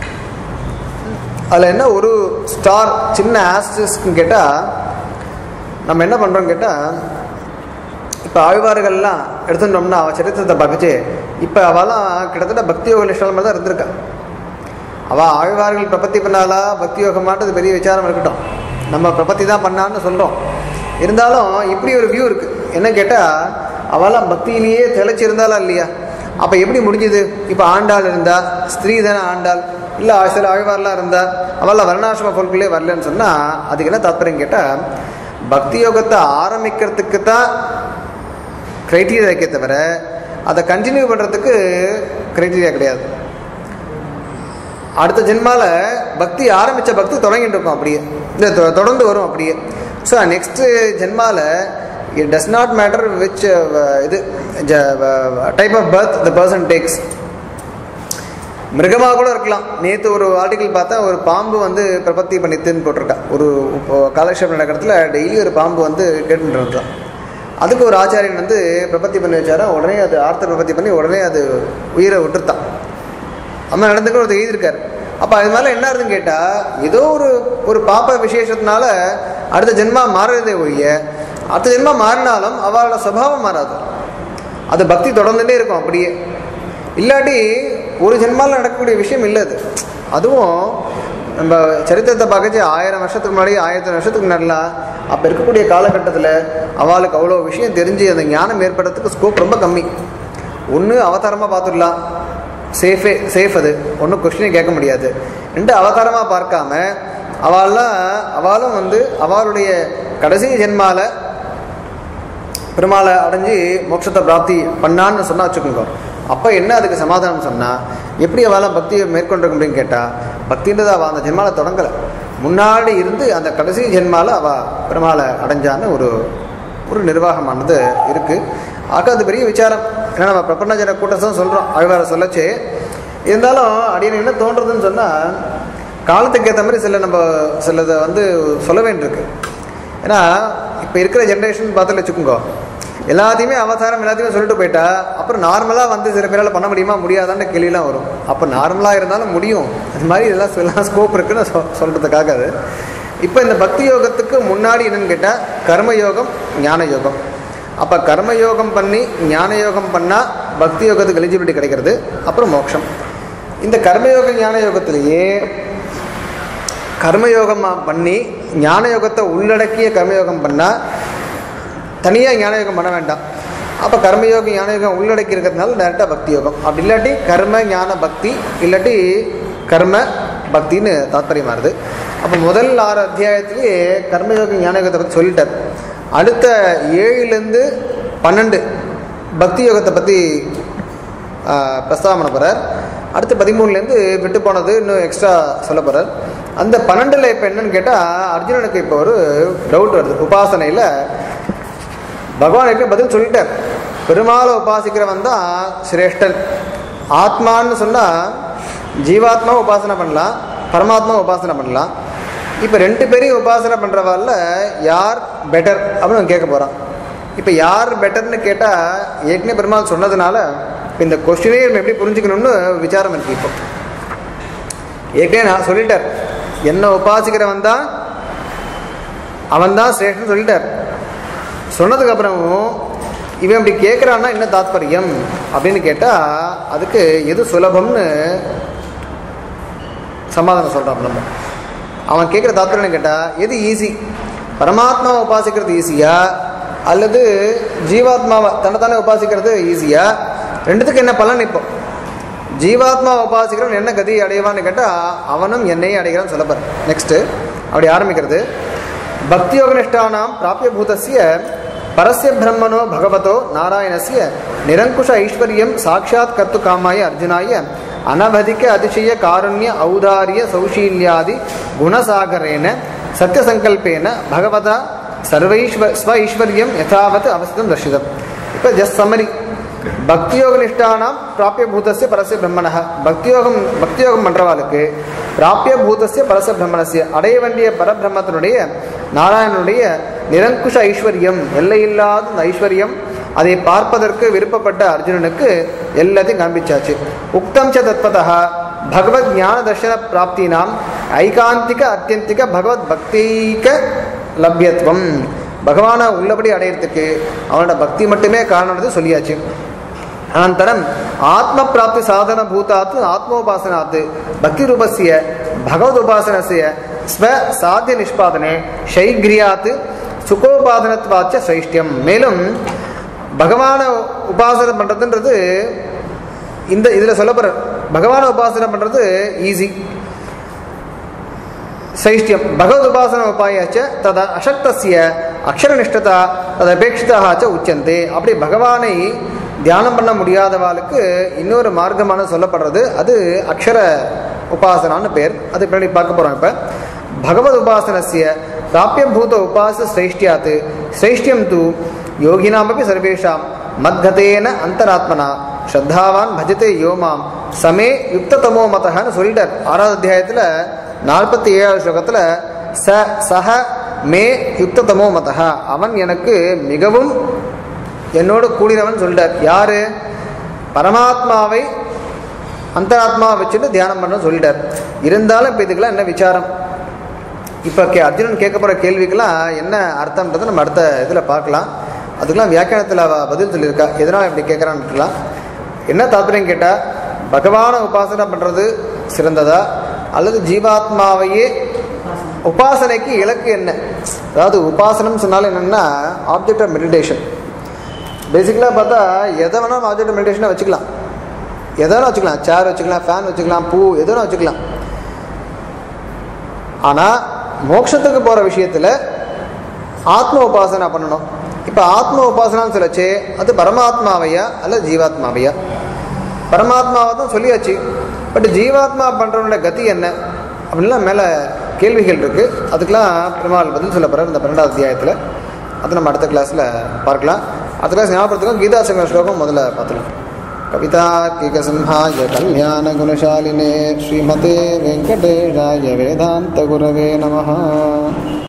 அதில் என்ன ஒரு ஸ்டார் சின்ன ஆஸ்டிஸ்ன்னு கேட்டால் நம்ம என்ன பண்ணுறோம் கேட்டால் இப்போ ஆழ்வார்கள்லாம் எடுத்துட்டோம்னா அவள் சரித்திரத்தை பார்க்கச்சு இப்போ அவெல்லாம் கிட்டத்தட்ட பக்தி யோக நிஷ்டால் மாதிரி தான் இருந்திருக்கா அவள் ஆழ்வார்கள் பிரபத்தி பண்ணாலா பக்தி யோகமான்றது பெரிய விசாரம் இருக்கட்டும் நம்ம பிரபத்தி தான் பண்ணான்னு சொல்கிறோம் இருந்தாலும் இப்படி ஒரு வியூ இருக்குது என்ன கேட்டால் அவெல்லாம் பக்தியிலேயே தெளிச்சிருந்தாலா இல்லையா அப்போ எப்படி முடிஞ்சுது இப்போ ஆண்டாள் இருந்தா ஸ்திரீ தானே ஆண்டாள் இல்லை சில ஆழ்வார்லாம் இருந்தா அவெல்லாம் வர்ணாசிரம பொருட்களே வரலன்னு சொன்னால் அதுக்கு என்ன தாத்பரியம் கேட்டால் பக்தி யோகத்தை ஆரம்பிக்கிறதுக்கு தான் க்ரைட்டீரியா இருக்கே தவிர அதை கண்டினியூ பண்ணுறதுக்கு க்ரைட்டீரியா கிடையாது அடுத்த ஜென்மால பக்தி ஆரம்பித்த பக்தி தொடங்கிட்டு இருக்கும் அப்படியே இந்த தொ- தொடர்ந்து வரும் அப்படியே ஸோ நெக்ஸ்ட்டு ஜென்மால it does not matter which இது type of birth the person takes மிருகமாக கூட இருக்கலாம் நேற்று ஒரு ஆர்டிக்கல் பார்த்தா ஒரு பாம்பு வந்து பிரபத்தி பண்ணித்துன்னு போட்டிருக்கா ஒரு இப்போ காலக்ஷேபம் நடக்கிறதுல டெய்லி ஒரு பாம்பு வந்து கேட்டுட்டு இருந்தான் அதுக்கு ஒரு ஆச்சாரியன் வந்து பிரபத்தி பண்ணி வச்சாரா உடனே அது ஆர்த்த பிரபத்தி பண்ணி உடனே அது உயிரை விட்டுருத்தான் அம்மா நடந்துக்க ஒருத்தர் எழுதியிருக்காரு அப்போ அது மேலே என்ன இருக்குன்னு கேட்டால் ஏதோ ஒரு ஒரு பாப்ப விசேஷத்தினால அடுத்த ஜென்மா மாறுறதே ஒழிய அடுத்த ஜென்மா மாறினாலும் அவளோட சுபாவம் மாறாது அது பக்தி தொடர்ந்துட்டே இருக்கும் அப்படியே இல்லாட்டி ஒரு ஜென்மாவில் நடக்கக்கூடிய விஷயம் இல்லை அது அதுவும் நம்ம சரித்திரத்தை பார்க்கச்சு ஆயிரம் வருஷத்துக்கு முன்னாடி ஆயிரத்தி வருஷத்துக்கு முன்னாடிலாம் அப்போ இருக்கக்கூடிய காலகட்டத்தில் அவளுக்கு அவ்வளோ விஷயம் தெரிஞ்சு அந்த ஞானம் ஏற்படுறதுக்கு ஸ்கோப் ரொம்ப கம்மி ஒன்று அவதாரமாக பார்த்துடலாம் சேஃபே சேஃப் அது ஒன்றும் கொஸ்டினே கேட்க முடியாது ரெண்டு அவதாரமாக பார்க்காம அவள்லாம் அவளும் வந்து அவளுடைய கடைசி ஜென்மால பெருமாளை அடைஞ்சு மோட்சத்தை பிராப்தி பண்ணான்னு சொன்னா வச்சுக்கோங்க அப்போ என்ன அதுக்கு சமாதானம் சொன்னால் எப்படி அவளாம் பக்தியை மேற்கொண்டிருக்க முடியும்னு கேட்டால் பக்தின்றது அவள் அந்த ஜென்மால தொடங்கலை முன்னாடி இருந்து அந்த கடைசி ஜென்மால அவள் பெருமாளை அடைஞ்சான்னு ஒரு ஒரு நிர்வாகமானது இருக்குது ஆக அது பெரிய விசாரம் ஏன்னா நம்ம பிரபஞ்சன கூட்டத்தான் சொல்கிறோம் அழ்வாரை சொல்லச்சே இருந்தாலும் அடியன் என்ன தோன்றதுன்னு சொன்னால் காலத்துக்கு ஏற்ற மாதிரி சில நம்ம சிலதை வந்து சொல்ல வேண்டியிருக்கு ஏன்னா இப்போ இருக்கிற ஜென்ரேஷன் பார்த்து வச்சுக்கோங்க எல்லாத்தையுமே அவதாரம் எல்லாத்தையுமே சொல்லிட்டு போயிட்டா அப்புறம் நார்மலாக வந்து சில பேரால் பண்ண முடியுமா முடியாதான்னு கேள்விலாம் வரும் அப்போ நார்மலாக இருந்தாலும் முடியும் அது மாதிரி இதெல்லாம் சொல்லலாம் ஸ்கோப் இருக்குன்னு சொ சொல்கிறதுக்காக அது இப்போ இந்த பக்தி யோகத்துக்கு முன்னாடி என்னன்னு கேட்டால் கர்மயோகம் ஞான யோகம் அப்போ கர்மயோகம் பண்ணி ஞான யோகம் பண்ணால் பக்தி யோகத்துக்கு எலிஜிபிலிட்டி கிடைக்கிறது அப்புறம் மோட்சம் இந்த கர்மயோக ஞான யோகத்திலேயே கர்மயோகம் பண்ணி ஞான யோகத்தை உள்ளடக்கிய கர்மயோகம் பண்ணால் தனியாக ஞான யோகம் பண்ண வேண்டாம் அப்போ கர்மயோகம் ஞான யோகம் உள்ளடக்கி இருக்கிறதுனால டேரெக்டாக பக்தி யோகம் அப்படி இல்லாட்டி கர்ம ஞான பக்தி இல்லாட்டி கர்ம பக்தின்னு தாத்பரியமாக இருது அப்போ முதல் ஆறு அத்தியாயத்திலேயே கர்மயோக ஞான யோகத்தை பற்றி சொல்லிட்டார் அடுத்த ஏழுலேருந்து பன்னெண்டு பக்தி யோகத்தை பற்றி பிரஸ்தாபம் பண்ண போகிறார் அடுத்து பதிமூணுலேருந்து விட்டு போனது இன்னும் எக்ஸ்ட்ரா சொல்ல போகிறார் அந்த பன்னெண்டில் இப்போ என்னன்னு கேட்டால் அர்ஜுனனுக்கு இப்போ ஒரு டவுட் வருது உபாசனையில் பகவான் எப்படி பதில் சொல்லிட்டார் பெருமாளை உபாசிக்கிறவன் தான் சிரேஷ்டன் ஆத்மான்னு சொன்னால் ஜீவாத்மாவை உபாசனை பண்ணலாம் பரமாத்மா உபாசனை பண்ணலாம் இப்போ ரெண்டு பேரையும் உபாசனை பண்ணுறவால யார் பெட்டர் அப்படின்னு கேட்க போகிறான் இப்போ யார் பெட்டர்னு கேட்டால் ஏற்கனவே பெருமாள் சொன்னதுனால இப்போ இந்த கொஸ்டினே நம்ம எப்படி புரிஞ்சுக்கணும்னு விசாரம் இருக்கு இப்போ ஏற்கனவே நான் சொல்லிட்டார் என்ன உபாசிக்கிறவன் தான் அவன் தான் சிரேஷ்டன் சொல்லிட்டார் சொன்னதுக்கப்புறமும் இவன் இப்படி கேட்குறான்னா என்ன தாத்பரியம் அப்படின்னு கேட்டால் அதுக்கு எது சுலபம்னு சமாதானம் சொல்கிறான் நம்ம அவன் கேட்குற தாத்பரியம் கேட்டால் எது ஈஸி பரமாத்மாவை உபாசிக்கிறது ஈஸியா அல்லது ஜீவாத்மாவை தன்னைத்தானே உபாசிக்கிறது ஈஸியா ரெண்டுத்துக்கு என்ன பலன் இப்போ ஜீவாத்மாவை உபாசிக்கிறவன் என்ன கதி அடைவான்னு கேட்டால் அவனும் என்னையும் அடைகிறான்னு சொல்லப்பார் நெக்ஸ்ட்டு அப்படி ஆரம்பிக்கிறது பக்தி யோகனிஷ்டானாம் பிராபிய பூதஸ்ய பரஸ்ய பிரம்மனோ பகவதோ நாராயணஸ்ய நிரங்குஷ ஐஸ்வர்யம் சாட்சாத் கர்த்து காமாய அர்ஜுனாய அனவதிக அதிசய காருண்ய ஔதாரிய சௌஷீல்யாதி குணசாகரேன சத்தியசங்கல்பேன பகவதா சர்வைஸ்வ ஸ்வ ஈஸ்வரியம் யதாவத் அவஸ்தம் தர்ஷிதம் இப்போ ஜஸ்ட் சம்மரி பக்தியோக நிஷ்டானாம் பிராபிய பூதஸ்ய பரஸ்ய பிரம்மணः பக்தியோகம் பக்தியோகம் பண்றவாளுக்கு பிராபிய பூதஸ்ய பரச பிரம்மணஸ்ய அடைய வேண்டிய பரபிரம்மத்தினுடைய நாராயணனுடைய நிரங்குஷ ஐஸ்வர்யம் எல்லையில்லாத அந்த ஐஸ்வர்யம் அதை பார்ப்பதற்கு விருப்பப்பட்ட அர்ஜுனனுக்கு எல்லாத்தையும் காண்பிச்சாச்சு உக்தம் ச தத்பதா பகவத் ஞான தர்ஷன பிராப்தினாம் ஐகாந்திக அத்தியந்திக பகவத் பக்திக லப்யத்துவம் பகவானை உள்ளபடி அடையிறதுக்கு அவனோட பக்தி மட்டுமே காரணம்னு சொல்லியாச்சு அனந்தரம் ஆத்ம பிராப்தி சாதன பூதாத் ஆத்மோபாசனாத் பக்தி ரூபஸ்ய பகவத் உபாசனஸ்ய ஸ்வ சாத்திய நிஷ்பாதனே ஷைக்ரியாத் சுகோபாதனத்வாச்ச சைஷ்டியம் மேலும் பகவானை உபாசனை பண்ணுறதுன்றது இந்த இதில் சொல்லப்படுற பகவானை உபாசனை பண்ணுறது ஈஸி சைஷ்டியம் பகவத் உபாசன உபாயாச்ச தத அசக்தஸ்ய அக்ஷரநிஷ்டதா ததபேட்சிதாக ச உச்சந்தே அப்படி பகவானை தியானம் பண்ண முடியாதவாளுக்கு இன்னொரு மார்க்கமான சொல்லப்படுறது அது அக்ஷர உபாசனான்னு பேர் அது பின்னாடி பார்க்க போகிறோம் இப்போ பகவத் உபாசனஸ்ய பிராபியபூத உபாச சிரேஷ்டியாத் சிரேஷ்டியம் தூ யோகினாமப்பி சர்வேஷாம் மத்கதேன அந்தராத்மனா ஸ்ரத்தாவான் பஜதே யோமாம் சமே யுக்ததமோ மதஹன்னு சொல்லிட்டார் ஆறாவது அத்தியாயத்தில் நாற்பத்தி ஏழாவது ஸ்லோகத்தில் ச சஹ மே யுக்ததமோ மதஹ அவன் எனக்கு மிகவும் என்னோடு கூடினவன் சொல்லிட்டார் யாரு பரமாத்மாவை அந்தராத்மாவை வச்சுட்டு தியானம் பண்ண சொல்லிட்டார் இருந்தாலும் இப்போ இதுக்கெல்லாம் என்ன விசாரம் இப்போ கே அர்ஜுனன் கேட்க போகிற கேள்விக்கெல்லாம் என்ன அர்த்தம்ன்றதை நம்ம அடுத்த இதில் பார்க்கலாம் அதுக்கெல்லாம் வியாக்கியானத்தில் அவ பதில் சொல்லியிருக்கா எதனால் இப்படி கேட்குறான்ட்டுலாம் என்ன தாத்பரியம் கேட்டால் பகவானை உபாசனை பண்ணுறது சிறந்ததா அல்லது ஜீவாத்மாவையே உபாசனைக்கு இலக்கு என்ன அதாவது உபாசனம் சொன்னாலும் என்னென்னா ஆப்ஜெக்ட் ஆஃப் மெடிடேஷன் பேசிக்கலாக பார்த்தா எதை வேணாலும் ஆப்ஜெக்ட் ஆஃப் மெடிடேஷனை வச்சுக்கலாம் எதை வேணால் வச்சுக்கலாம் சேர் வச்சுக்கலாம் ஃபேன் வச்சுக்கலாம் பூ எது வேணால் வச்சுக்கலாம் ஆனால் மோட்சத்துக்கு போகிற விஷயத்தில் ஆத்ம உபாசனை பண்ணணும் இப்போ ஆத்ம உபாசனான்னு சொல்லச்சு அது பரமாத்மாவையா அல்ல ஜீவாத்மாவையா பரமாத்மாவை தான் சொல்லியாச்சு பட் ஜீவாத்மா பண்ணுறவனோட கதி என்ன அப்படின்லாம் மேலே கேள்விகள் இருக்குது அதுக்கெல்லாம் பெருமாள் பதில் சொல்ல போகிறார் இந்த பன்னெண்டாவது அத்தியாயத்தில் அதை நம்ம அடுத்த கிளாஸில் பார்க்கலாம் அடுத்த கிளாஸ் ஞாபகத்துக்கும் கீதா சங்கர ஸ்லோகம் முதல்ல பார்த்துக்கலாம் कविताकिकसिंहाय कल्याणगुणशालिने श्रीमते वेङ्कटेशाय वेदान्तगुरवे नमः